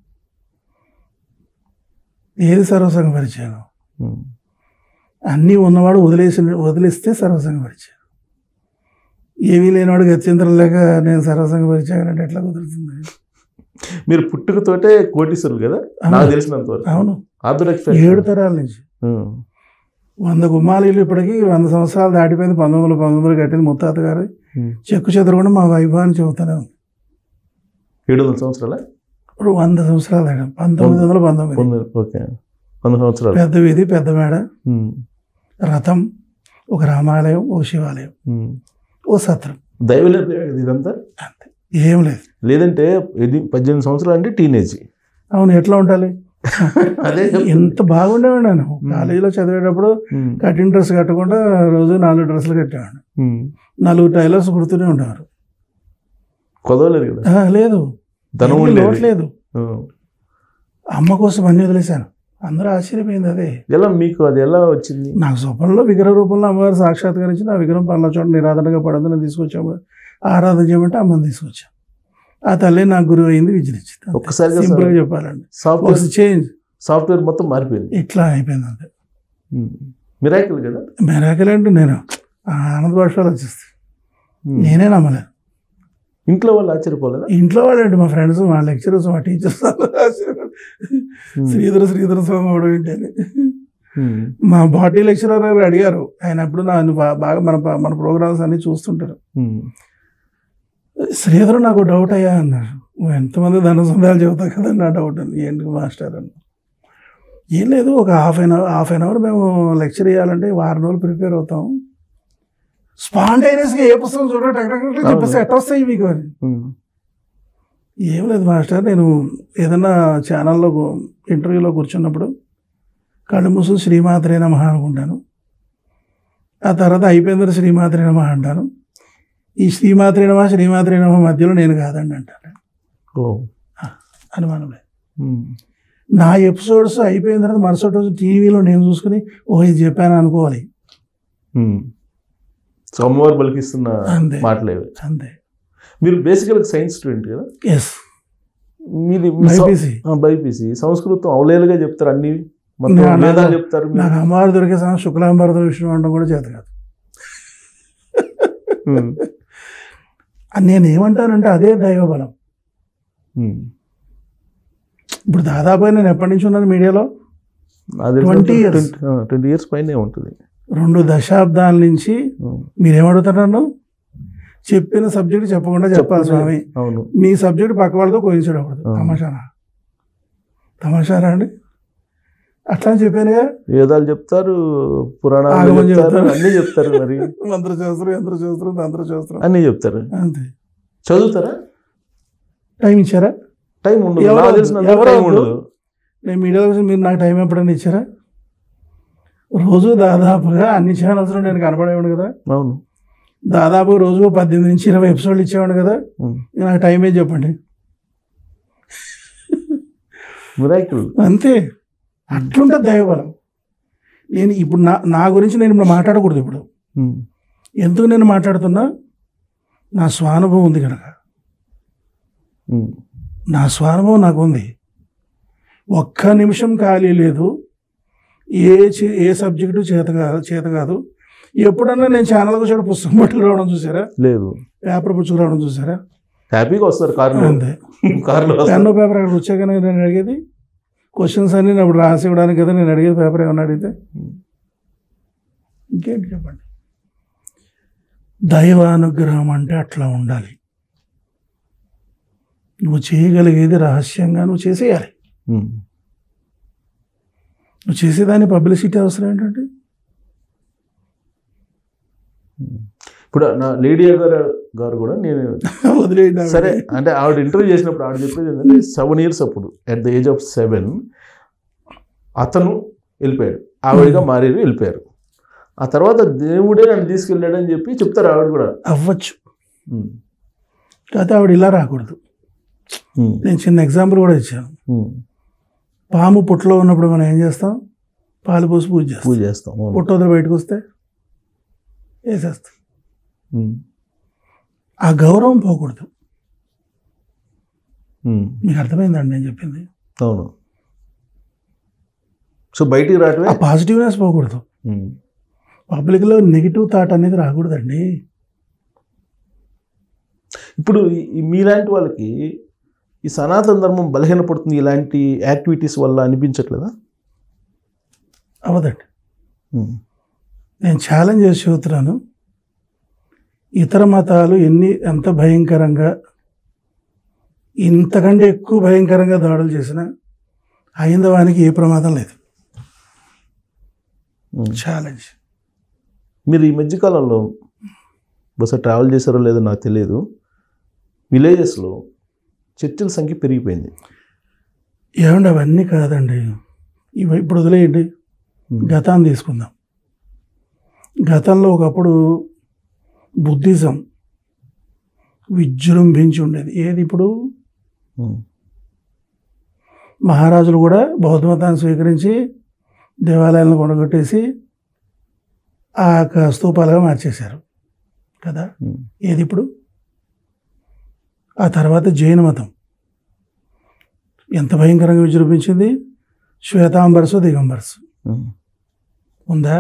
ఏది సర్వసంగ పరిచయం ఉమ్. అన్నీ ఉన్నవాడు వదిలేసి వదిలేస్తే సర్వసంగ పరిచయం ఏమీ లేనివాడు గత్యంతరం లేక నేను సర్వసంగ పరిచయం అంటే ఎట్లా కుదురుతుంది మీరు పుట్టుకతోటే కోటీశ్వరులు కదా అవును. నాకు తెలిసినంత వరకు అవును ఆర్థోడాక్స్ ఏడు తరాల నుంచి ఉమ్, వంద గుమ్మాలీలు ఇప్పటికీ వంద సంవత్సరాలు దాటిపోయింది పంతొమ్మిది వందల పంతొమ్మిదిలో కట్టింది ముత్తాత గారు ఉమ్. చెక్కు చెదరు కూడా మా వైభవాన్ని చెబుతానే ఉంది ఏడు వందల సంవత్సరాల ఇప్పుడు వంద సంవత్సరాలు దాటాం పంతొమ్మిది వందల పంతొమ్మిది పొంది ఓకే వంద సంవత్సరాలు పెద్ద వీధి పెద్ద మేడ ఉమ్, రథం ఒక రామాలయం ఓ శివాలయం ఉమ్. ఓ సత్రం దైవలేదు ఇదంతా అంతే ఏం లేదు లేదంటే ఎన్ని పద్దెనిమిది సంవత్సరాలు అంటే టీనేజ్ అవును ఎట్లా ఉండాలి అదే చెప్తున్నా. ఎంత బాగుండేవాడు నేను కాలేజీలో చదివేటప్పుడు ఉమ్, కటింగ్ డ్రెస్ కట్టకుండా రోజు నాలుగు డ్రెస్సులు కట్టేవాడు ఉమ్. నలుగురు టైలర్స్ కుడుతూనే ఉండేవారు కుదవలేదు కదా ఆ, లేదు ధనం ఏమీ ఉండేది. లోటు లేదు ఉమ్. అమ్మ కోసం అన్ని వదిలేశాను అందరూ ఆశ్చర్యపోయింది అదే ఎలా మీకు అది ఎలా వచ్చింది నాకు స్వప్నంలో విగ్రహ రూపంలో అమ్మవారు సాక్షాత్కరించి నా విగ్రహం పనుల చోట నిరాధనగా పడదు నేను తీసుకొచ్చాము ఆరాధన చేయమంటే అమ్మని తీసుకొచ్చాను ఆ తల్లి నాకు గురువు అయింది విజయించింది ఒక్కసారిగా సింపుల్గా చెప్పాలండి సాఫ్ట్వేర్ చేంజ్ సాఫ్ట్వేర్ మొత్తం మారిపోయింది ఇట్లా అయిపోయింది అంతే మిరాకిల్ కదా మెరాకల్ అంటే నేను ఆనంద భాషలు వచ్చేస్తాయి ఉమ్. నేనే నమ్మలేను ఇంట్లో వాళ్ళు ఆశ్చర్యపోలేదా ఇంట్లో వాళ్ళండి మా ఫ్రెండ్స్ మా లెక్చరర్స్ మా టీచర్స్ ఉమ్. శ్రీధర శ్రీధర స్వామి కూడా ఏంటని ఉమ్. మా బాడీ లెక్చరర్ గారు అడిగారు ఆయన ఎప్పుడు నన్ను బా- బాగా మన మన ప్రోగ్రామ్స్ అన్ని చూస్తుంటారు ఉమ్. శ్రీధర్ నాకు డౌట్ అయ్యా అన్నారు నువ్వు ఎంతమంది ధన సందేహాలు చెబుతావు కదా నా డౌట్ అని ఏంటి మాస్టర్ అని ఏం లేదు ఒక half an hour half an hour మేము లెక్చర్ ఇవ్వాలంటే వారం రోజులు ప్రిపేర్ అవుతాం స్పాంటైనస్గా ఏ పుస్తకం చూడ టక్ టక్ టక్ చెప్పేసి ఎట్ట వస్తాయి మీకు అని ఉమ్. ఏం లేదు మాస్టర్ నేను ఏదన్నా ఛానల్లో గు- ఇంటర్వ్యూలో కూర్చున్నప్పుడు కళ్ళు మూసుకుని శ్రీమాత్రే నమ అనుకుంటాను ఆ తర్వాత అయిపోయిన శ్రీమాత్రే నమ అంటాను ఈ శ్రీమాత్రే నమ శ్రీమాత్రే నమ మధ్యలో నేను కాదండి అంటాను ఓ అనుమానం లేదు ఉమ్. నా ఎపిసోడ్స్ అయిపోయిన తర్వాత మరుసటి రోజు టీవీలో నేను చూసుకుని ఓ ఇది చెప్పాను అనుకోవాలి ఉమ్. సో అమ్మవారు పలికిస్తున్న అంతే. మాటలేవి అంతే మీరు బేసికల్ సైన్స్ స్టూడెంట్ కదా ఎస్ మీది మీ సం- బైపీసీ ఆ, బైపీసీ సంస్కృతం అవలేలుగా చెప్తారు అన్ని మొత్తం నా- నా- వేదాలు చెప్తారు మీరు. నాకు అమ్మవారు దొరికే సమయం శుక్లాంబరద విష్ణు అనడం కూడా చేత కాదు ఉమ్. అది నేను ఏమంటానంటే అదే దైవ బలం ఉమ్. ఇప్పుడు దాదాపు నేను ఎప్పటి నుంచి ఉన్నాను మీడియాలో అది 20 years. ట్వంటీ ఇయర్స్ పైనే ఉంటుంది రెండు దశాబ్దాల నుంచి ఉమ్. మీరేమడుగుతారు నన్ను చెప్పిన సబ్జెక్ట్ చెప్పకుండా చెప్పాలి స్వామి అవును మీ సబ్జెక్ట్ పక్క వాళ్ళతో కోయించడకూడదు ఆ. తమాషానా తమాషారా అండి అట్లా అని చెప్పానుగా వేదాలు చెప్తారు పురాణాలు ఆగమం చెప్తారు చెప్తారు. అన్ని చెప్తారు మరి మంత్రశాస్త్రం యంత్రశాస్త్రం తంత్రశాస్త్రం అన్ని చెప్తారు అంతే చదువుతారా టైం ఇచ్చారా టైం ఉండదు ఎవరు నాకు వద్దు, తెలిసినంత ఎవరు టైం వద్దు. ఉండదు నేను మీడియాలో వచ్చి మీరు నాకు టైం ఎప్పుడైనా ఇచ్చారా రోజు దాదాపుగా అన్ని ఛానల్స్లో నేను కనపడేవాడు కదా అవును దాదాపు రోజు పద్దెనిమిది నుంచి ఇరవై ఎపిసోడ్లు ఇచ్చేవాడు కదా ఉమ్. నాకు టైం ఏం చెప్పండి మిరాకిల్ అంతే అట్లుంటుంది దైవబలం నేను ఇప్పుడు నా నా గురించి నేను ఇప్పుడు మాట్లాడకూడదు ఇప్పుడు ఉమ్. ఎందుకు నేను మాట్లాడుతున్నా నా స్వానుభవం ఉంది కనుక ఉమ్. నా స్వానుభవం నాకు ఉంది ఒక్క నిమిషం ఖాళీ లేదు ఏ చే- ఏ సబ్జెక్టు చేత కాదు చేత కాదు ఎప్పుడన్నా నేను ఛానల్ వచ్చాడు పుస్తకం పట్టుకు రావడం చూసారా లేదు పేపర్ పుచ్చుకు రావడం చూసారా హ్యాపీగా వస్తారు కార్లో అంతే కార్లో వస్తారు పెన్ను పేపర్ అక్కడ వచ్చాక నేను అడిగేది క్వశ్చన్స్ అన్ని నేను అప్పుడు రాసి ఇవ్వడానికి కదా నేను అడిగేది పేపర్ ఏమన్నా అడిగితే ఇంకేంటి చెప్పండి దైవానుగ్రహం అంటే అట్లా ఉండాలి నువ్వు చేయగలిగేది రహస్యంగా నువ్వు చేసేయాలి ఉమ్. నువ్వు చేసేదాన్ని పబ్లిసిటీ అవసరం ఏంటంటే ఇప్పుడు నా లేడీ గారు గారు కూడా నేను వదిలేయండి ఆవిడ. సరే అంటే ఆవిడ ఇంటర్వ్యూ చేసినప్పుడు ఆవిడ చెప్పేది ఏంటంటే సెవెన్ ఇయర్స్ అప్పుడు at the age of seven అతను వెళ్ళిపోయాడు ఆవిడగా మారేరు వెళ్ళిపోయారు ఆ తర్వాత దేవుడే నన్ను తీసుకెళ్ళాడు అని చెప్పి చెప్తారు ఆవిడ కూడా అవ్వచ్చు ఉమ్. కాకపోతే ఆవిడ ఇలా రాకూడదు ఉమ్. నేను చిన్న ఎగ్జాంపుల్ కూడా ఇచ్చాను ఉమ్. పాము పుట్టలో ఉన్నప్పుడు మనం ఏం చేస్తాం పాలు పోసి పూజ చేస్తాం పూజ చేస్తాం అవును. పుట్ట వదిలి బయటకు వస్తే వేసేస్తాం ఉమ్. ఆ గౌరవం పోకూడదు ఉమ్. మీకు అర్థమైందండి నేను చెప్పింది అవును సో బయటికి రావటమే ఆ పాజిటివ్నెస్ పోకూడదు ఉమ్. పబ్లిక్లో నెగిటివ్ థాట్ అనేది రాకూడదండి ఇప్పుడు ఈ- ఈ మీలాంటి వాళ్ళకి ఈ సనాతన ధర్మం బలహీనపడుతుంది ఇలాంటి యాక్టివిటీస్ వల్ల అనిపించట్లేదా అవదండి ఉమ్. నేను ఛాలెంజ్ చేసి చెబుతున్నాను ఇతర మతాలు ఎన్ని ఎంత భయంకరంగా ఇంతకంటే ఎక్కువ భయంకరంగా దాడులు చేసినా హైందవానికి ఏ ప్రమాదం లేదు ఉమ్. ఛాలెంజ్ మీరు ఈ మధ్యకాలంలో బహుశా ట్రావెల్ చేశారో లేదో నాకు తెలియదు విలేజెస్లో చర్చిల సంఖ్య పెరిగిపోయింది ఏమండి అవన్నీ కాదండి ఇవి ఇప్పుడు వదిలేయండి ఉమ్. గతాన్ని తీసుకుందాం గతంలో ఒకప్పుడు బుద్ధిజం విజృంభించి ఉండేది ఏది ఇప్పుడు ఉమ్. మహారాజులు కూడా బౌద్ధ మతాన్ని స్వీకరించి దేవాలయాలను కొనగొట్టేసి ఆ యొక్క స్తూపాలుగా మార్చేశారు కదా ఉమ్. ఏది ఇప్పుడు ఆ తర్వాత జైన మతం ఎంత భయంకరంగా విజృంభించింది శ్వేతాంబరసు దిగంబరసు ఉమ్. ఉందా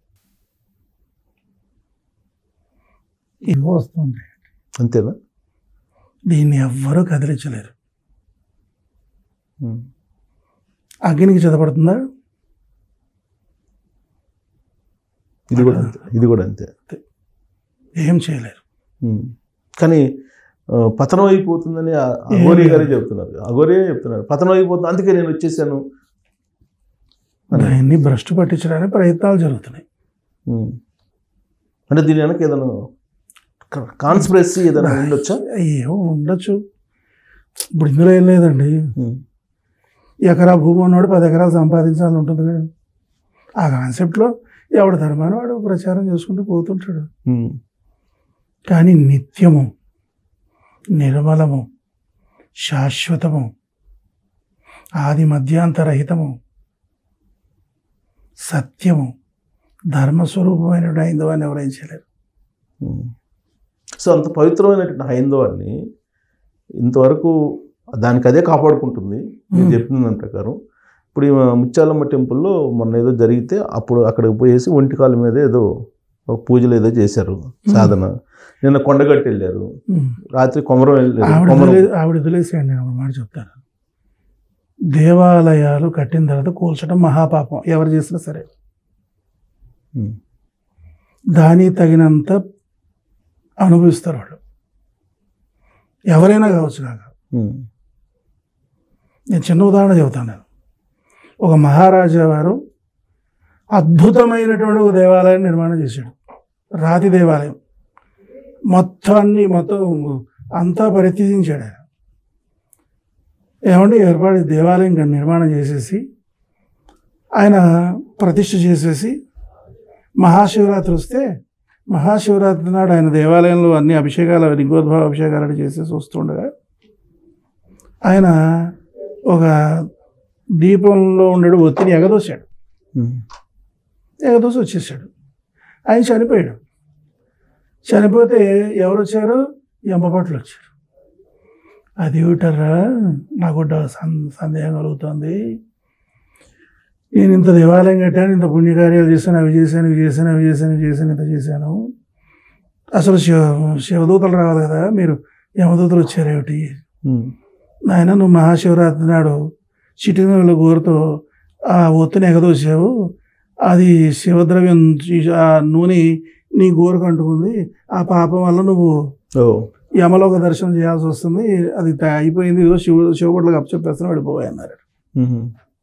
ఇవి వస్తుంది అంతేనా దీన్ని ఎవ్వరూ కదిలించలేరు ఉమ్. అగ్నికి చదపడుతుందా ఇది కూడా అంతే ఇది కూడా అంతే ఏం చేయలేరు ఉమ్. కానీ ఆ, పతనం అయిపోతుందని ఆ అఘోరి గారే చెప్తున్నారు అఘోరే చెప్తున్నారు పతనం అయిపోతుంది అందుకే నేను వచ్చేసాను అని. దాన్ని భ్రష్టు పట్టించడానికి ప్రయత్నాలు జరుగుతున్నాయి ఉమ్. అంటే దీని వెనక ఏదైనా కాన్స్పిరసీ ఏదైనా ఉండొచ్చా ఏమో ఉండొచ్చు ఇప్పుడు ఇందులో ఏం లేదండి ఉమ్. ఎకరా భూమి ఉన్నవాడు పది ఎకరాలు సంపాదించాలని ఉంటుంది కదా ఆ కాన్సెప్ట్లో ఎవడు ధర్మాన్ని వాడు ప్రచారం చేసుకుంటూ పోతుంటాడు ఉమ్. కానీ నిత్యము నిర్మలము శాశ్వతము ఆది మధ్యాంతరహితము సత్యము ధర్మస్వరూపమైన హైందవాన్ని ఎవరైం చేయలేరు ఉమ్. సో అంత పవిత్రమైనటువంటి హైందవాన్ని ఇంతవరకు దానికి అదే కాపాడుకుంటుంది మీరు ఉమ్. చెప్పిన దాని ప్రకారం ఇప్పుడు ఈ ముత్యాలమ్మ టెంపుల్లో మొన్న ఏదో జరిగితే అప్పుడు అక్కడికి పోయేసి ఒంటికాల మీద ఏదో ఒక పూజలు ఏదో చేశారు సాధన నిన్న కొండగట్టి వెళ్ళారు ఉమ్. రాత్రి కొమరం వెళ్ళారు ఆవిడ కొమరం వదిలే- ఆవిడ వదిలేసేయండి నేను ఒక మాట చెప్తాను దేవాలయాలు కట్టిన తర్వాత కూల్చడం మహాపాపం ఎవరు చేసినా సరే ఉమ్. దాని తగినంత అనుభవిస్తారు వాళ్ళు ఎవరైనా కావచ్చు కాక ఉమ్. నేను చిన్న ఉదాహరణ చెబుతాను నేను ఒక మహారాజా వారు అద్భుతమైనటువంటి ఒక దేవాలయాన్ని నిర్మాణం చేశాడు రాతి దేవాలయం మొత్తాన్ని మొత్తం అంతా పరిత్యజించాడు ఆయన ఏమంటే ఏర్పాటు దేవాలయం కన్- నిర్మాణం చేసేసి ఆయన ప్రతిష్ఠ చేసేసి మహాశివరాత్రి వస్తే మహాశివరాత్రి నాడు ఆయన దేవాలయంలో అన్ని అభిషేకాలు లింగోద్భవ అభిషేకాలు చేసేసి వస్తుండగా ఆయన ఒక దీపంలో ఉండడు ఒత్తిని ఎగదోశాడు ఉమ్. ఎగదోసి వచ్చేసాడు ఆయన చనిపోయాడు చనిపోతే ఎవరు వచ్చారు యమభట్లు వచ్చారు అది ఏమిటరా నాకు ఒక సం- సందేహం కలుగుతుంది నేను ఇంత దేవాలయం కట్టాను ఇంత పుణ్యకార్యాలు చేశాను అవి చేశాను ఇవి చేశాను అవి చేశాను ఇవి చేశాను ఇంత చేశాను అసలు శివ శివదూతలు రావాలి కదా మీరు యమదూతలు వచ్చారేమిటి ఉమ్. నాయన నువ్వు మహాశివరాత్రి నాడు చిటికల గోరుతో ఆ ఒత్తుని ఎగదోసావు అది శివద్రవ్యం చీ- ఆ నూనె నీ గోరుకు అంటుకుంది ఆ పాపం వల్ల నువ్వు ఓ యమలోక దర్శనం చేయాల్సి వస్తుంది అది త- అయిపోయింది ఏదో శివ శివపట్లకు అప్పచెప్పేస్తాను వెళ్ళిపోయి అన్నారు ఉమ్.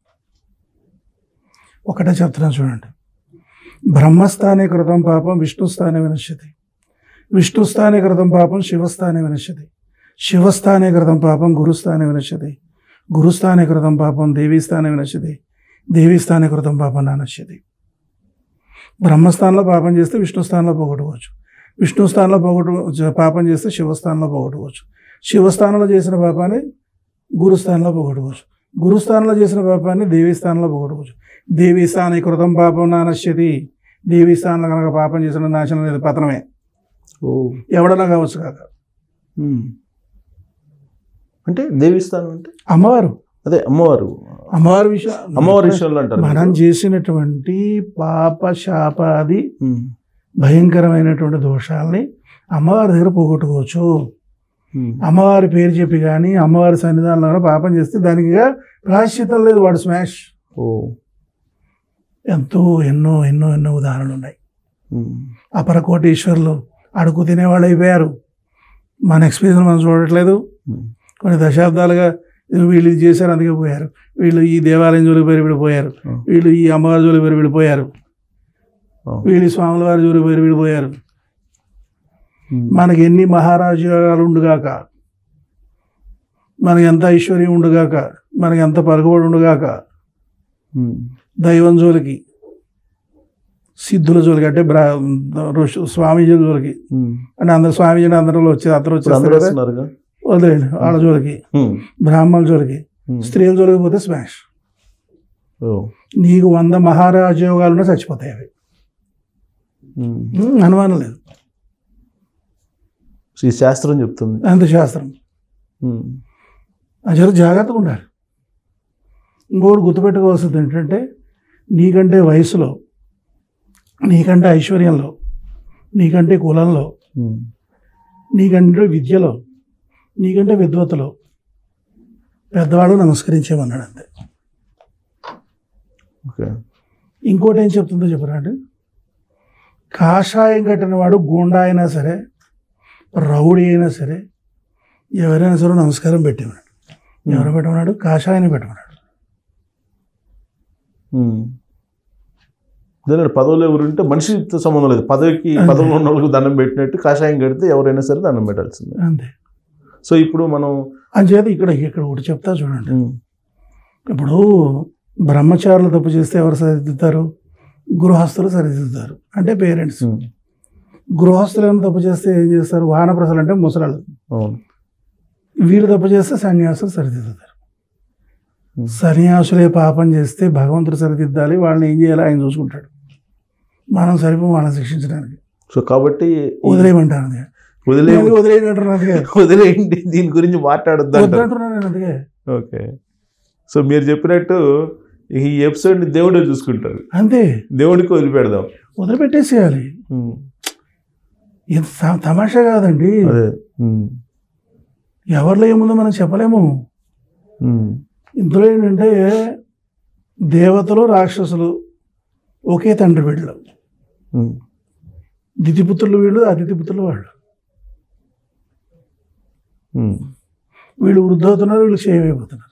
ఒకటే చెప్తున్నాను చూడండి బ్రహ్మస్థానే కృతం పాపం విష్ణుస్థానే వినశ్యతి విష్ణుస్థానే కృతం పాపం శివస్థానే వినశ్యతి శివస్థానే కృతం పాపం గురుస్థానే వినశ్యతి గురుస్థానే కృతం పాపం దేవీస్థానే వినశ్యతి దేవీస్థానే కృతం పాపం నానశ్యతి బ్రహ్మస్థానంలో పాపం చేస్తే విష్ణుస్థానంలో పోగొట్టుకోవచ్చు విష్ణు స్థానంలో పోగొట్టు పాపం చేస్తే శివస్థానంలో పోగొట్టుకోవచ్చు శివస్థానంలో చేసిన పాపాన్ని గురుస్థానంలో పోగొట్టుకోవచ్చు గురుస్థానంలో చేసిన పాపాన్ని దేవీ స్థానంలో పోగొట్టుకోవచ్చు దేవీ స్థాన కృతం పాపం నానశ్యతి దేవీ స్థానంలో కనుక పాపం చేసిన నాశనం లేదు పతనమే ఓ ఎవడన్నా కావచ్చు కాక ఉమ్. అంటే దేవిస్థానం అంటే అమ్మవారు అదే అమ్మవారు అమ్మవారి విషయం అమ్మవారి విషయంలో అంటారు మనం చేసినటువంటి పాప శాపాది ఉమ్. భయంకరమైనటువంటి దోషాలని అమ్మవారి దగ్గర పోగొట్టుకోవచ్చు ఉమ్. అమ్మవారి పేరు చెప్పి కానీ అమ్మవారి సన్నిధానంలో కానీ పాపం చేస్తే దానికి ప్రాశ్చితం లేదు వాడు స్మాష్ ఓ ఎంతో ఎన్నో ఎన్నో ఎన్నో ఉదాహరణలు ఉన్నాయి ఉమ్. అపరకోటీశ్వరులు అడుగు తినేవాళ్ళు అయిపోయారు మన ఎక్స్పీరియన్స్ మనం చూడట్లేదు ఉమ్. కొన్ని దశాబ్దాలుగా ఇది వీళ్ళు ఇది చేశారు అందుకే పోయారు వీళ్ళు ఈ దేవాలయం జోలికి పేరు వీళ్ళు పోయారు Hmm. వీళ్ళు ఈ అమ్మవారి జోలికి పేరు వీళ్ళు పోయారు అవును. వీడి స్వాముల వారి జోలికి పోయి వీడు పోయారు ఉమ్. మనకి ఎన్ని మహారాజ్యాలు ఉండుగాక మనకి ఎంత ఐశ్వర్యం ఉండుగాక మనకి ఎంత పలుకుబడి ఉండుగాక ఉమ్. దైవం జోలికి సిద్ధుల జోలికి అంటే బ్రా ఋషు- స్వామీజీల జోలికి ఉమ్. అంటే అందరు స్వామీజీని అందరూ వచ్చి అందరూ ఇప్పుడు అందరూ వచ్చేస్తారు కదా, వస్తున్నారుగా వదిలేయండి వాళ్ళ జోలికి ఉమ్. బ్రాహ్మణుల జోలికి ఉమ్. స్త్రీల జోలికి పోతే స్మాష్ ఓ. నీకు వంద మహారాజయోగాలున్నా చచ్చిపోతాయి అవి ఉమ్. ఉమ్, అనుమానం లేదు ఈ శాస్త్రం చెప్తుంది అంత శాస్త్రం ఉమ్. అది జాగ్రత్తగా ఉండాలి ఇంకోటి గుర్తుపెట్టుకోవాల్సింది ఏంటంటే నీకంటే వయసులో నీకంటే ఐశ్వర్యంలో నీకంటే కులంలో ఉమ్. నీకంటే విద్యలో నీకంటే విద్వత్తులో పెద్దవాడు నమస్కరించేమన్నాడు అంతే ఓకే ఇంకోటి ఏం చెప్తుందో చెప్పరా అంటే కాషాయం కట్టిన వాడు గూండా అయినా సరే రౌడీ అయినా సరే ఎవరైనా సరే నమస్కారం పెట్టేవాడు ఎవరు పెట్టమన్నాడు కాషాయాన్ని పెట్టమన్నాడు ఉమ్. దాని పదవులు ఎవరు ఉంటే మనిషితో సంబంధం లేదు పదవికి అంతే. పదవులు ఉన్న వాళ్ళకి దండం పెట్టినట్టు కాషాయం కడితే ఎవరైనా సరే దండం పెట్టాల్సిందే అంతే సో ఇప్పుడు మనం అంచేత ఇక్కడ ఇక్కడ ఒకటి చెప్తా చూడండి ఉమ్, ఇప్పుడు బ్రహ్మచారులు తప్పు చేస్తే ఎవరు సరిదిద్దుతారు గృహస్థులు సరిదిద్దుతారు అంటే పేరెంట్స్ ఉమ్, గృహస్థులు ఏమైనా తప్పు చేస్తే ఏం చేస్తారు వానప్రసలు అంటే ముసలాళ్ళు అవును వీళ్ళు తప్పు చేస్తే సన్యాసులు సరిదిద్దుతారు Hmm. సన్యాసులే పాపం చేస్తే భగవంతుడు సరిదిద్దాలి వాళ్ళని ఏం చేయాలి ఆయన చూసుకుంటాడు మనం సరిపో వాళ్ళని శిక్షించడానికి సో కాబట్టి వదిలేయమంటాను అందుకే. వదిలే నేను వదిలేయమంటున్నాను అందుకే వదిలేయండి దీని గురించి మాట్లాడొద్దు అంటారు వద్దంటున్నాను నేను అందుకే ఓకే సో మీరు చెప్పినట్టు ఈ ఎపిసోడ్ని దేవుడే చూసుకుంటారు అంతే దేవుడికి వదిలిపెడదాం వదిలిపెట్టేసేయాలి ఉమ్, ఇది త- తమాషా కాదండి అదే ఉమ్, ఎవరిలో ఏముందో మనం చెప్పలేము ఉమ్, ఇందులో ఏంటంటే దేవతలు రాక్షసులు ఒకే తండ్రి బిడ్డలు ఉమ్, దితిపుత్రులు వీళ్ళు అతిథిపుత్రులు వాళ్ళు ఉమ్, వీళ్ళు వృద్ధవుతున్నారు వీళ్ళు క్షయమైపోతున్నారు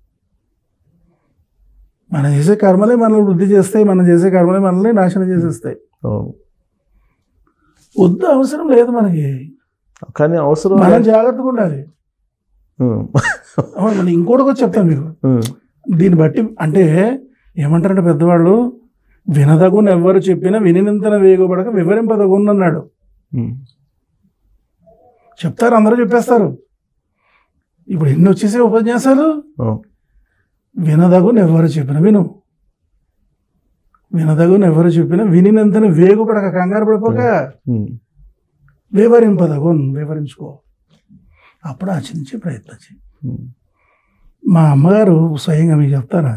మనం చేసే కర్మలే మనల్ని వృద్ధి చేస్తాయి మనం చేసే కర్మలే మనల్ని నాశనం చేసేస్తాయి అవును వద్దు అవసరం లేదు మనకి కానీ అవసరం మనం జాగ్రత్తగా ఉండాలి ఉమ్, అవును, మళ్ళీ ఇంకోటి కూడా చెప్తాను మీకు ఉమ్, దీన్ని బట్టి అంటే ఏమంటారంటే పెద్దవాళ్ళు వినదగును ఎవ్వరు చెప్పినా వినినంతన వేగపడక వివరింపదగును అన్నాడు ఉమ్, చెప్తారు అందరూ చెప్పేస్తారు ఇప్పుడు ఎన్ని వచ్చేసే ఉపన్యాసాలు అవును వినదగును ఎవరు చెప్పిన విను వినదగును ఎవరు చెప్పినా వినినంతన వేగుపడక కంగారు పడిపోక ఉమ్, వివరింపదగును వివరించుకో అప్పుడు ఆచరించే ప్రయత్నం చేయి ఉమ్, మా అమ్మగారు స్వయంగా మీకు చెప్తారా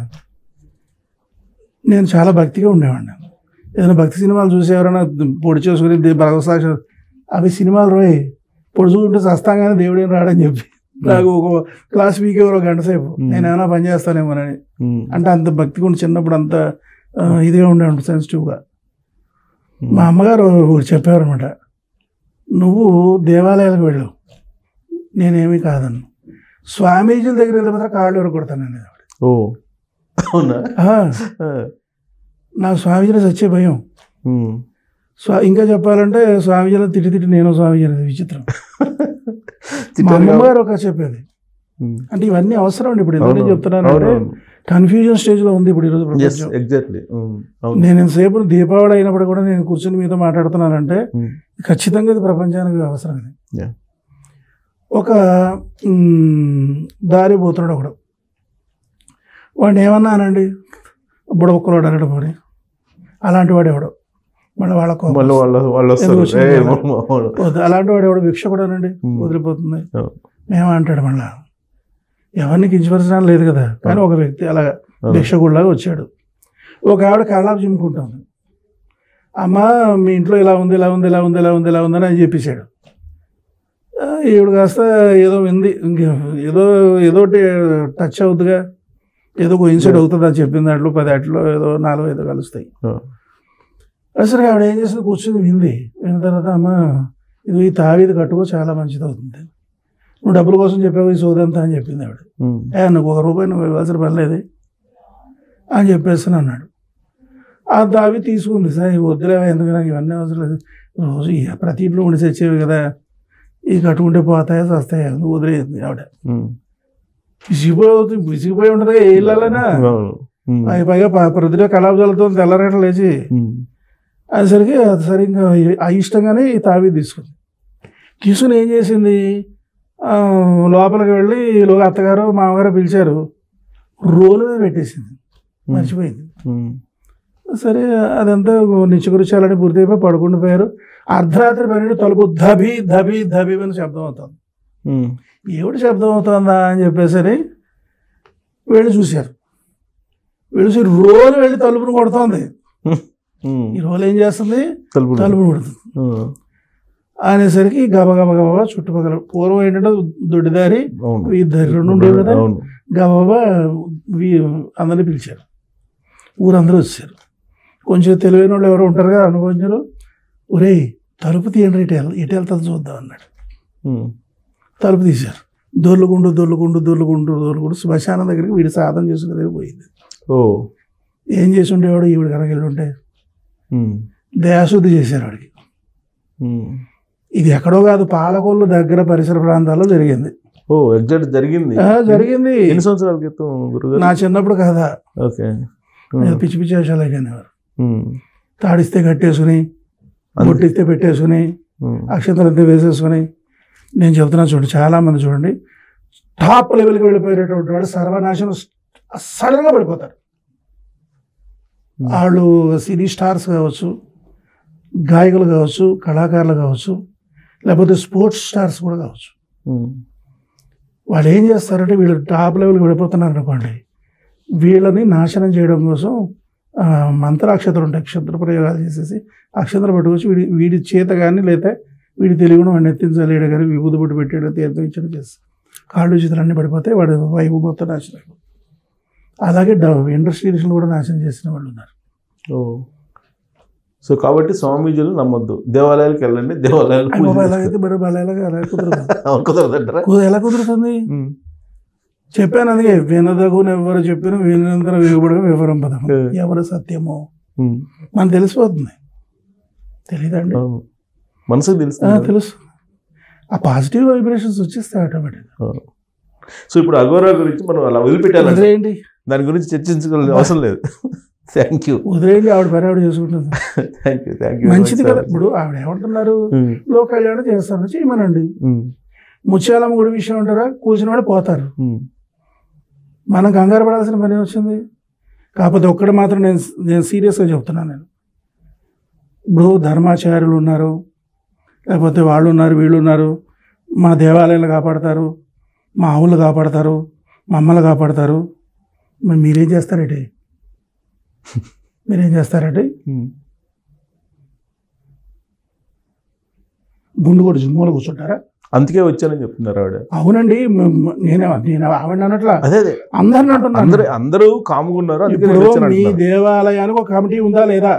నేను చాలా భక్తిగా ఉండేవాడిని ఏదైనా భక్తి సినిమాలు చూసి ఎవరైనా పొడి చేసుకుని దే- భగవత్సాక్ష అవి సినిమాలు రోయ్ పొడి చూసుకుంటే సస్తాగానే దేవుడేం రాడని చెప్పి నాకు ఒక క్లాస్ వీక్ ఎవరో గంట సేపు నేను ఏమైనా పని చేస్తానేమోనని ఉమ్, అంటే అంత భక్తిగా ఉండి చిన్నప్పుడు అంత ఆ, ఇదిగా ఉండేవాడు సెన్సిటివ్గా ఉమ్, మా అమ్మగారు ఒకటి చెప్పారు అనమాట నువ్వు దేవాలయాలకు వెళ్ళు నేనేమీ కాదన్ను స్వామీజీల దగ్గర వెళ్తే మాత్రం కాళ్ళు ఎవరు కొడతాను అనేది ఆవిడ. ఓ అవునా ఆ, ఆ, నాకు స్వామీజీని చచ్చే భయం ఉమ్, స్వా ఇంకా చెప్పాలంటే స్వామీజీని తిట్టి తిట్టి నేను స్వామీజీ అనేది విచిత్రం మా తిట్టారు కాబట్టి- అమ్మగారు ఒక చెప్పేది ఉమ్, అంటే ఇవన్నీ అవసరం అండి ఇప్పుడు ఎందుకు అవును, చెప్తున్నానంటే అవును, కన్ఫ్యూజన్ స్టేజ్లో ఉంది ఇప్పుడు ఈరోజు ఎస్ ప్రపంచం ఎగ్జాక్ట్లీ అవును నేను ఇంతసేపు దీపావళి అయినప్పుడు కూడా నేను కూర్చొని మీతో మాట్లాడుతున్నానంటే ఉమ్, ఖచ్చితంగా ఇది ప్రపంచానికి అవసరం ఇది Yeah. ఒక మ్, దారి పోతున్నాడు ఒకడు వాడిని ఏమన్నానండి బుడబుక్కలోడు అనడం పోని అలాంటి వాడు ఎవడు మళ్ళీ వాళ్ళ కోపం మళ్ళీ వాళ్ళు వాళ్ళు వస్తారు ఎందుకు వచ్చింది ఏ, అలా? అవును, అవును. వద్దు. అలాంటి వాడు ఎవడు భిక్ష కూడా అనండి Hmm. వదిలిపోతుంది అవును. మేమంటాడు మళ్ళా ఎవరిని కించపరచడం లేదు కదా కానీ ఒక వ్యక్తి అలా అవును. భిక్షకుడిలాగా వచ్చాడు ఒక ఆవిడ కళ్ళాపు చిమ్ముకుంటుంది అమ్మ మీ ఇంట్లో ఇలా ఉంది ఇలా ఉంది ఇలా ఉంది ఇలా ఉంది ఇలా ఉందని అని చెప్పేశాడు ఆ, ఈవిడ కాస్త ఏదో వింది ఇంక ఏదో ఏదో ఒకటి టచ్ అవుతుందిగా ఏదో ఇన్సైడ్ అవుతుంది అని చెప్పిన దాంట్లో పది అట్లో ఏదో నాలుగు ఐదు కలుస్తాయి ఆ, అసలు ఆవిడ ఏం చేసింది కూర్చొని వింది విన్న తర్వాత అమ్మ ఇది ఈ తావీది కట్టుకో చాలా మంచిది అవుతుంది నువ్వు డబ్బుల కోసం చెప్పావు ఈ సోదంతా అని చెప్పింది ఆవిడ ఉమ్, ఏ నువ్వు ఒక రూపాయి నువ్వు ఇవ్వాల్సిన పని లేదు అని చెప్పేసి అన్నాడు ఆ దావి తీసుకుంది సార్ ఇవి వద్దులే ఎందుకు నాకు ఇవన్నీ అవసరం లేదు రోజు ఇక ప్రతి ఇంట్లో ఉండి తెచ్చేవి కదా ఇవి కట్టుకుంటే పోతాయా వస్తాయా వదిలేదు ఆవిడ ఉమ్. విసిగిపోయి అవుతుంది విసిగిపోయి ఉంటుంది ఏ ఇళ్ళైనా అవును. ఉమ్. అవి పైగా ప- ప్రొద్దున కళాబ్దాలతో తెల్లరేట లేచి ఉమ్. అసలుకి అది సరిగ్గా ఆ ఇష్టంగానే ఈ తావీ తీసుకుంది తీసుకుని ఏం చేసింది ఆ, లోపలికి వెళ్ళి ఈలోగా అత్తగారు మామగారు పిలిచారు రోలు మీద పెట్టేసింది మర్చిపోయింది ఉమ్. సరే అదంతా నిచ్చుకురిచాలని పూర్తయిపోయి పడుకుంటూ పోయారు అర్ధరాత్రి పన్నెండు తలుపు దబి దబి దబి అని శబ్దం అవుతుంది ఉమ్. ఏమిటి శబ్దం అవుతుందా అని చెప్పేసరి వెళ్ళి చూశారు వెళ్ళి చూసి రోలు వెళ్ళి తలుపును కొడుతోంది ఉమ్. ఈ రోలు ఏం చేస్తుంది తలుపు తలుపును కొడుతుంది ఉమ్. అనేసరికి గబగబ గబగబా చుట్టుపక్కల పూర్వం ఏంటంటే దొడ్డిదారి అవును ఈ దారి రెండు ఉండేవి కదా అవును గబగబా వీ- అందరిని పిలిచారు ఊరందరూ వచ్చారు కొంచెం తెలివైన వాళ్ళు ఎవరో ఉంటారు కదా అనుభవించారు ఒరేయ్ తలుపు తీయండి ఇటు వెళ్ ఇటు వెళ్తుంది చూద్దాం అన్నాడు ఉమ్. తలుపు తీశారు దొర్లుగుండు దొర్లుగుండు దొర్లుగుండు దొర్లుగుండు శ్మశానం దగ్గరికి వీడి సాధన చేసుకునే దగ్గర పోయింది ఓ ఏం చేసి ఉండేవాడు ఈవిడ కనుక వెళ్ళి ఉంటే ఉమ్. దేహశుద్ధి చేశారు వాడికి ఉమ్. ఇది ఎక్కడో కాదు పాలకొల్లు దగ్గర పరిసర ప్రాంతాల్లో జరిగింది ఓ ఎగ్జాక్ట్ జరిగింది ఆ, జరిగింది ఎన్ని సంవత్సరాల క్రితం గురుగారు నా చిన్నప్పుడు కదా ఓకే ఏదో పిచ్చి పిచ్చి వేషాలు అయిపోయినారు ఉమ్. తాడిస్తే కట్టేసుకుని అంతే. బొట్టిస్తే పెట్టేసుకుని ఉమ్. అక్షంతలంతా వేసేసుకుని నేను చెప్తున్నా చూడండి చాలా మంది చూడండి టాప్ లెవెల్కి వెళ్ళిపోయేటటువంటి వాడు సర్వనాశనం సడన్గా పడిపోతారు వాళ్ళు సినీ స్టార్స్ కావచ్చు గాయకులు కావచ్చు కళాకారులు కావచ్చు లేకపోతే స్పోర్ట్స్ స్టార్స్ కూడా కావచ్చు ఉమ్. వాళ్ళు ఏం చేస్తారంటే వీళ్ళు టాప్ లెవెల్కి వెళ్ళిపోతున్నారు అనుకోండి వీళ్ళని నాశనం చేయడం కోసం ఆ, మంత్రాక్షతలు ఉంటాయి క్షత్ర ప్రయోగాలు చేసేసి అక్షంతలు పట్టుకొచ్చి వీడి వీడి చేత కానీ లేదా వీడి తెలివిని వాడిని ఎత్తించలేడు కానీ విభూతి పట్టు పెట్టాడు తీర్థం ఇచ్చడం చేస్తాడు కాళ్ళు చేతులు అన్నీ పడిపోతే వాడు వైపు మొత్తం నాశనం అయిపోతుంది. అలాగే ఇండస్ట్రీస్లో కూడా నాశనం చేసిన వాళ్ళు ఉన్నారు ఓ సో కాబట్టి స్వామీజీలు నమ్మొద్దు దేవాలయాలకు వెళ్ళండి దేవాలయాలు అయ్య బాబా ఎలాగైతే మరి బాగా ఎలాగ ఎలా కుదరదు కుదరదంటారా కుద- ఎలా కుదురుతుంది ఉమ్. చెప్పాను అందుకే వినదగున ఎవరు చెప్పిన వినంతర వివరగా వివరం పదం ఏ. ఎవరు సత్యమో ఉమ్. మనకు తెలిసిపోతుంది తెలియదండి అవును. మనసుకు ఆ, తెలుస్తుంది తెలుసు ఆ పాజిటివ్ వైబ్రేషన్స్ వచ్చేస్తాయి ఆటోమేటిక్ అవును. సో ఇప్పుడు అఘోరా గురించి మనం అలా వదిలిపెట్టాలి వదిలేయండి దాని గురించి చర్చించుకోవాల్సిన అవసరం లేదు థ్యాంక్ యూ వదిలేయండి ఆవిడ పని ఆవిడ చేసుకుంటుంది థ్యాంక్ యూ థ్యాంక్ యూ మంచిది కదా ఇప్పుడు ఆవిడ ఏమంటున్నారు లో కళ్యాణం చేస్తాను చేయమనండి ముత్యాలమ్మ గుడి విషయం అంటారా కూర్చుని వాడు పోతారు మనం కంగారు పడాల్సిన పని వచ్చింది కాకపోతే ఒక్కటి మాత్రం నేను నేను సీరియస్గా చెప్తున్నాను నేను ఇప్పుడు ధర్మాచార్యులు ఉన్నారు లేకపోతే వాళ్ళు ఉన్నారు వీళ్ళు ఉన్నారు మా దేవాలయాలు కాపాడతారు మా ఆవులు కాపాడతారు మా అమ్మలు కాపాడతారు మరి మీరేం చేస్తారంటే మీరేం చేస్తారంటే గుండు కొట్టి మూల కూర్చుంటారా అందుకే వచ్చానని చెప్తున్నారు ఆవిడ అవునండి మ- మ- నేను నేను ఆవిడ అన్నట్ల అదే అదే అందరిని అంటున్నాను అందరూ అందరూ కాముకున్నారు అందుకే నేను ఇప్పుడు వచ్చాను మీ అంటున్నారు. దేవాలయానికి ఒక కమిటీ ఉందా లేదా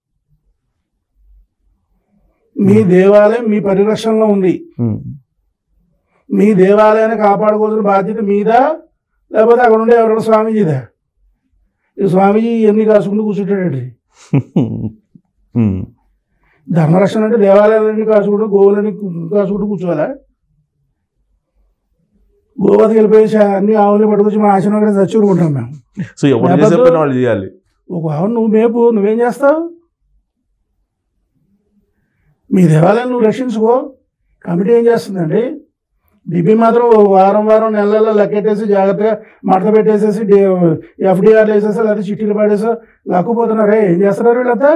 మీ దేవాలయం మీ పరిరక్షణలో ఉంది ఉమ్. మీ దేవాలయాన్ని కాపాడుకోవాల్సిన బాధ్యత మీదా లేకపోతే అక్కడ ఉండే ఎవరైనా స్వామీజీదా ఈ స్వామీజీ ఎన్ని కాసుకుంటూ కూర్చుంటాడండి ఉమ్. ధర్మరక్షణ అంటే దేవాలయాలన్నీ కాసుకుంటూ గోవులని కాసుకుంటూ కూర్చోవాలా గోవతకి వెళ్ళిపోయి చా- అన్ని ఆవులు పట్టుకొచ్చి మా ఆశ్రమం అక్కడ చచ్చుకుంటాం మేము సో ఎవరు చేసే లేకపోతే- పని వాళ్ళు చేయాలి ఒక ఆవు నువ్వు మేపు నువ్వేం చేస్తావు మీ దేవాలయం నువ్వు రక్షించుకో కమిటీ ఏం చేస్తుందండి డిబి మాత్రం ఓ వారం వారం నెల నెల లెక్కెట్టేసి జాగ్రత్తగా మడత పెట్టేసేసి ఎఫ్డిఆర్లు వేసేసా లేదా చిట్టీలు పడేసా లాక్కుపోతున్నారే ఏం చేస్తున్నారు వీళ్ళంతా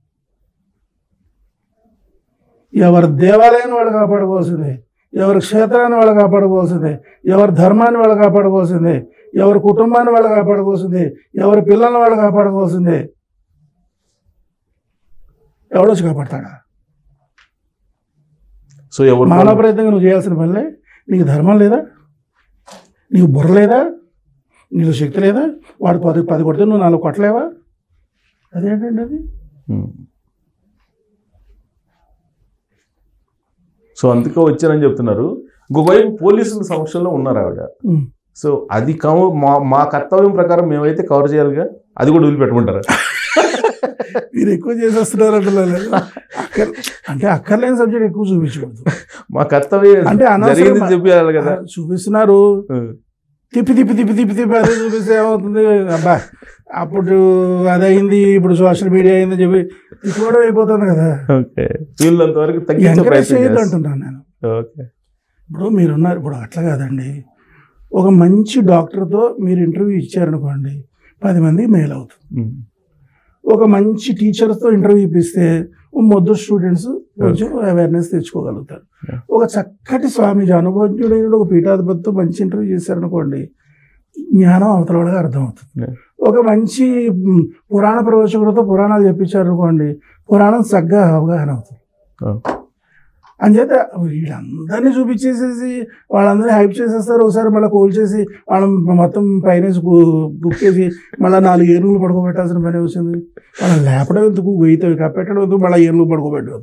ఎవరి దేవాలయాన్ని వాళ్ళు కాపాడుకోవాల్సిందే ఎవరి క్షేత్రాన్ని వాళ్ళు కాపాడుకోవాల్సిందే ఎవరి ధర్మాన్ని వాళ్ళు కాపాడుకోవాల్సిందే ఎవరి కుటుంబాన్ని వాళ్ళు కాపాడుకోవాల్సిందే ఎవరి పిల్లల్ని వాళ్ళు కాపాడుకోవాల్సిందే ఎవడొచ్చి కాపాడతాడా సో ఎవరు మానవ ప్రయత్నంగా నువ్వు చేయాల్సిన పనిలే నీకు ధర్మం లేదా నీకు బుర్ర లేదా నీకు శక్తి లేదా వాడు పది పది కొడితే నువ్వు నాలుగు కొట్టలేవా అదేంటండి అది ఉమ్. సో అందుకే వచ్చానని చెప్తున్నారు ఇంకొకవైపు పోలీసుల సమక్షంలో ఉన్నారు ఆవిడ ఉమ్. సో అది కవ మా మా కర్తవ్యం ప్రకారం మేమైతే కవర్ చేయాలిగా అది కూడా వదిలిపెట్టుకుంటారా మీరు ఎక్కువ చేసేస్తున్నారు అంటున్నారు అక్కర్ అంటే అక్కర్లేని సబ్జెక్ట్ ఎక్కువ చూపించకూడదు మా కర్తవ్యం అంటే అనవసరం- జరిగింది చెప్పాలి కదా ఆ, చూపిస్తున్నారు తిప్పి తిప్పి తిప్పి తిప్పి తిప్పి అదే చూపిస్తే ఏమవుతుంది అబ్బా అప్పుడు అదయింది ఇప్పుడు సోషల్ మీడియా అయింది చెప్పి తిట్టుకోవడం అయిపోతుంది కదా ఓకే వీళ్ళంత వరకు తగ్గించే ఎంకరేజ్ ప్రయత్నం చేయొద్దు చేస్తారు. అంటున్నాను నేను ఓకే ఇప్పుడు మీరున్నారు ఇప్పుడు అట్లా కాదండి ఒక మంచి డాక్టర్తో మీరు ఇంటర్వ్యూ ఇచ్చారనుకోండి పది మందికి మేలు అవుతుంది ఉమ్. ఒక మంచి టీచర్స్తో ఇంటర్వ్యూ ఇప్పిస్తే ఓ మొద్దు స్టూడెంట్స్ కొంచెం అవేర్నెస్ తెచ్చుకోగలుగుతారు Yeah. ఒక చక్కటి స్వామీజీ అనుభవజ్ఞుడైన ఒక పీఠాధిపతితో మంచి ఇంటర్వ్యూ చేశారనుకోండి జ్ఞానం అవతల వాళ్ళకి అర్థమవుతుంది Yeah. ఒక మంచి మ్, పురాణ ప్రవచకుడితో పురాణాలు చెప్పించారనుకోండి పురాణం చక్కగా అవగాహన అవుతుంది Oh. అంచేత వీళ్ళందరినీ చూపించేసేసి వాళ్ళందరినీ హైప్ చేసేస్తారు ఒకసారి మళ్ళీ కోల్ చేసి వాళ్ళని మొత్తం పైన బుక్ చేసి మళ్ళీ నాలుగు ఏనుగులు పడుకోబెట్టాల్సిన పని వచ్చింది వాళ్ళని లేపడం ఎందుకు గొయ్యితో కప్పెట్టడం ఎందుకు మళ్ళీ ఏనుగులు పడుకోబెట్టదు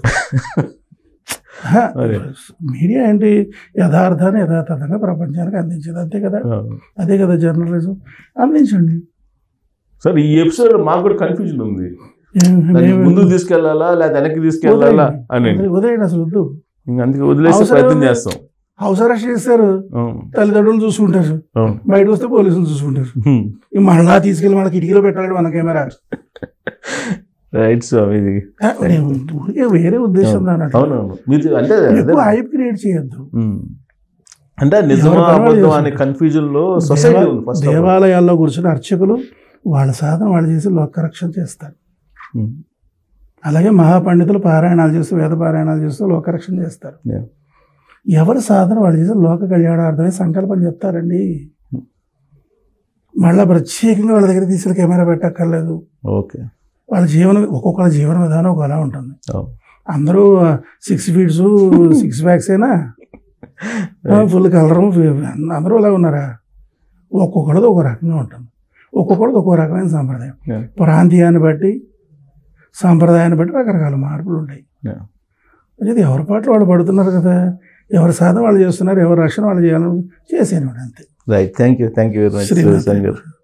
అదే. మీడియా ఏంటి యథార్థాన్ని యథాతథంగా ప్రపంచానికి అందించేది అంతే కదా ఆ. అదే కదా జర్నలిజం అందించండి సార్ ఈ ఎపిసోడ్ మాకు కూడా కన్ఫ్యూజన్ ఉంది ఏం- దాన్ని ఏం- ముందుకు తీసుకెళ్లాలా లేదా వెనక్కి తీసుకెళ్లాలా అని వదిలేయండి. వదిలేయండి అసలు వద్దు ఇంక అందుకే వదిలేసే అవసరం ప్రయత్నం ఉంది. చేస్తాం హౌస్ అరెస్ట్ చేస్తారు అవును. తల్లిదండ్రులు చూసుకుంటారు అవును. బయట వస్తే పోలీసులు చూసుకుంటారు హ్మ్. ఇక మళ్ళా తీసుకెళ్ళి మన కిటికీలో పెట్టాలి మన కెమెరా రైట్ స్వామి ఇది ఆ, నేను ఊరికే వేరే ఉద్దేశం అన్నట్టు అవునవును మీరు అంటే ఎక్కువ అదే. హైప్ క్రియేట్ చేయొద్దు హ్మ్. అంటే నిజమా ఎవరి పని వాళ్ళు అబద్ధం అనే చేసుకుంటారు. కన్ఫ్యూజన్ లో సొసైటీ దేవా- ఉంది ఫస్ట్ ఆఫ్ ఆల్. దేవాలయాల్లో కూర్చుని అర్చకులు వాళ్ళ సాధన వాళ్ళు చేసి లోక కరెక్షన్ చేస్తారు హ్మ్. అలాగే మహాపండితులు పారాయణాలు చేస్తూ వేద పారాయణాలు చేస్తూ లోక కరెక్షన్ చేస్తారు Yeah. ఎవరి సాధన వాళ్ళు చేసి లోక కళ్యాణార్థమే సంకల్పం చెప్తారండి మళ్ళీ ప్రత్యేకంగా వాళ్ళ దగ్గర తీసుకెళ్ళి కెమెరా పెట్టక్కర్లేదు ఓకే వాళ్ళ జీవన ఒక్కొక్కళ్ళ జీవన విధానం ఒకలా ఉంటుంది అవును. అందరూ సిక్స్ ఫీట్స్ సిక్స్ బ్యాగ్స్ అయినా ఫుల్ కలరు అందరూ అలా ఉన్నారా ఒక్కొక్కళ్ళది ఒక రకంగా ఉంటుంది ఒక్కొక్కళ్ళది ఒక్కో రకమైన సాంప్రదాయం Yeah. ప్రాంతీయాన్ని బట్టి సాంప్రదాయాన్ని బట్టి రకరకాల మార్పులు ఉంటాయి Yeah. అది ఎవరి పాటలు వాళ్ళు పడుతున్నారు కదా ఎవరి సాధన వాళ్ళు చేస్తున్నారు ఎవరి రక్షణ వాళ్ళు చేయాలని చేసేవాడు అంతే right thank you thank you very much Srinath సంగర్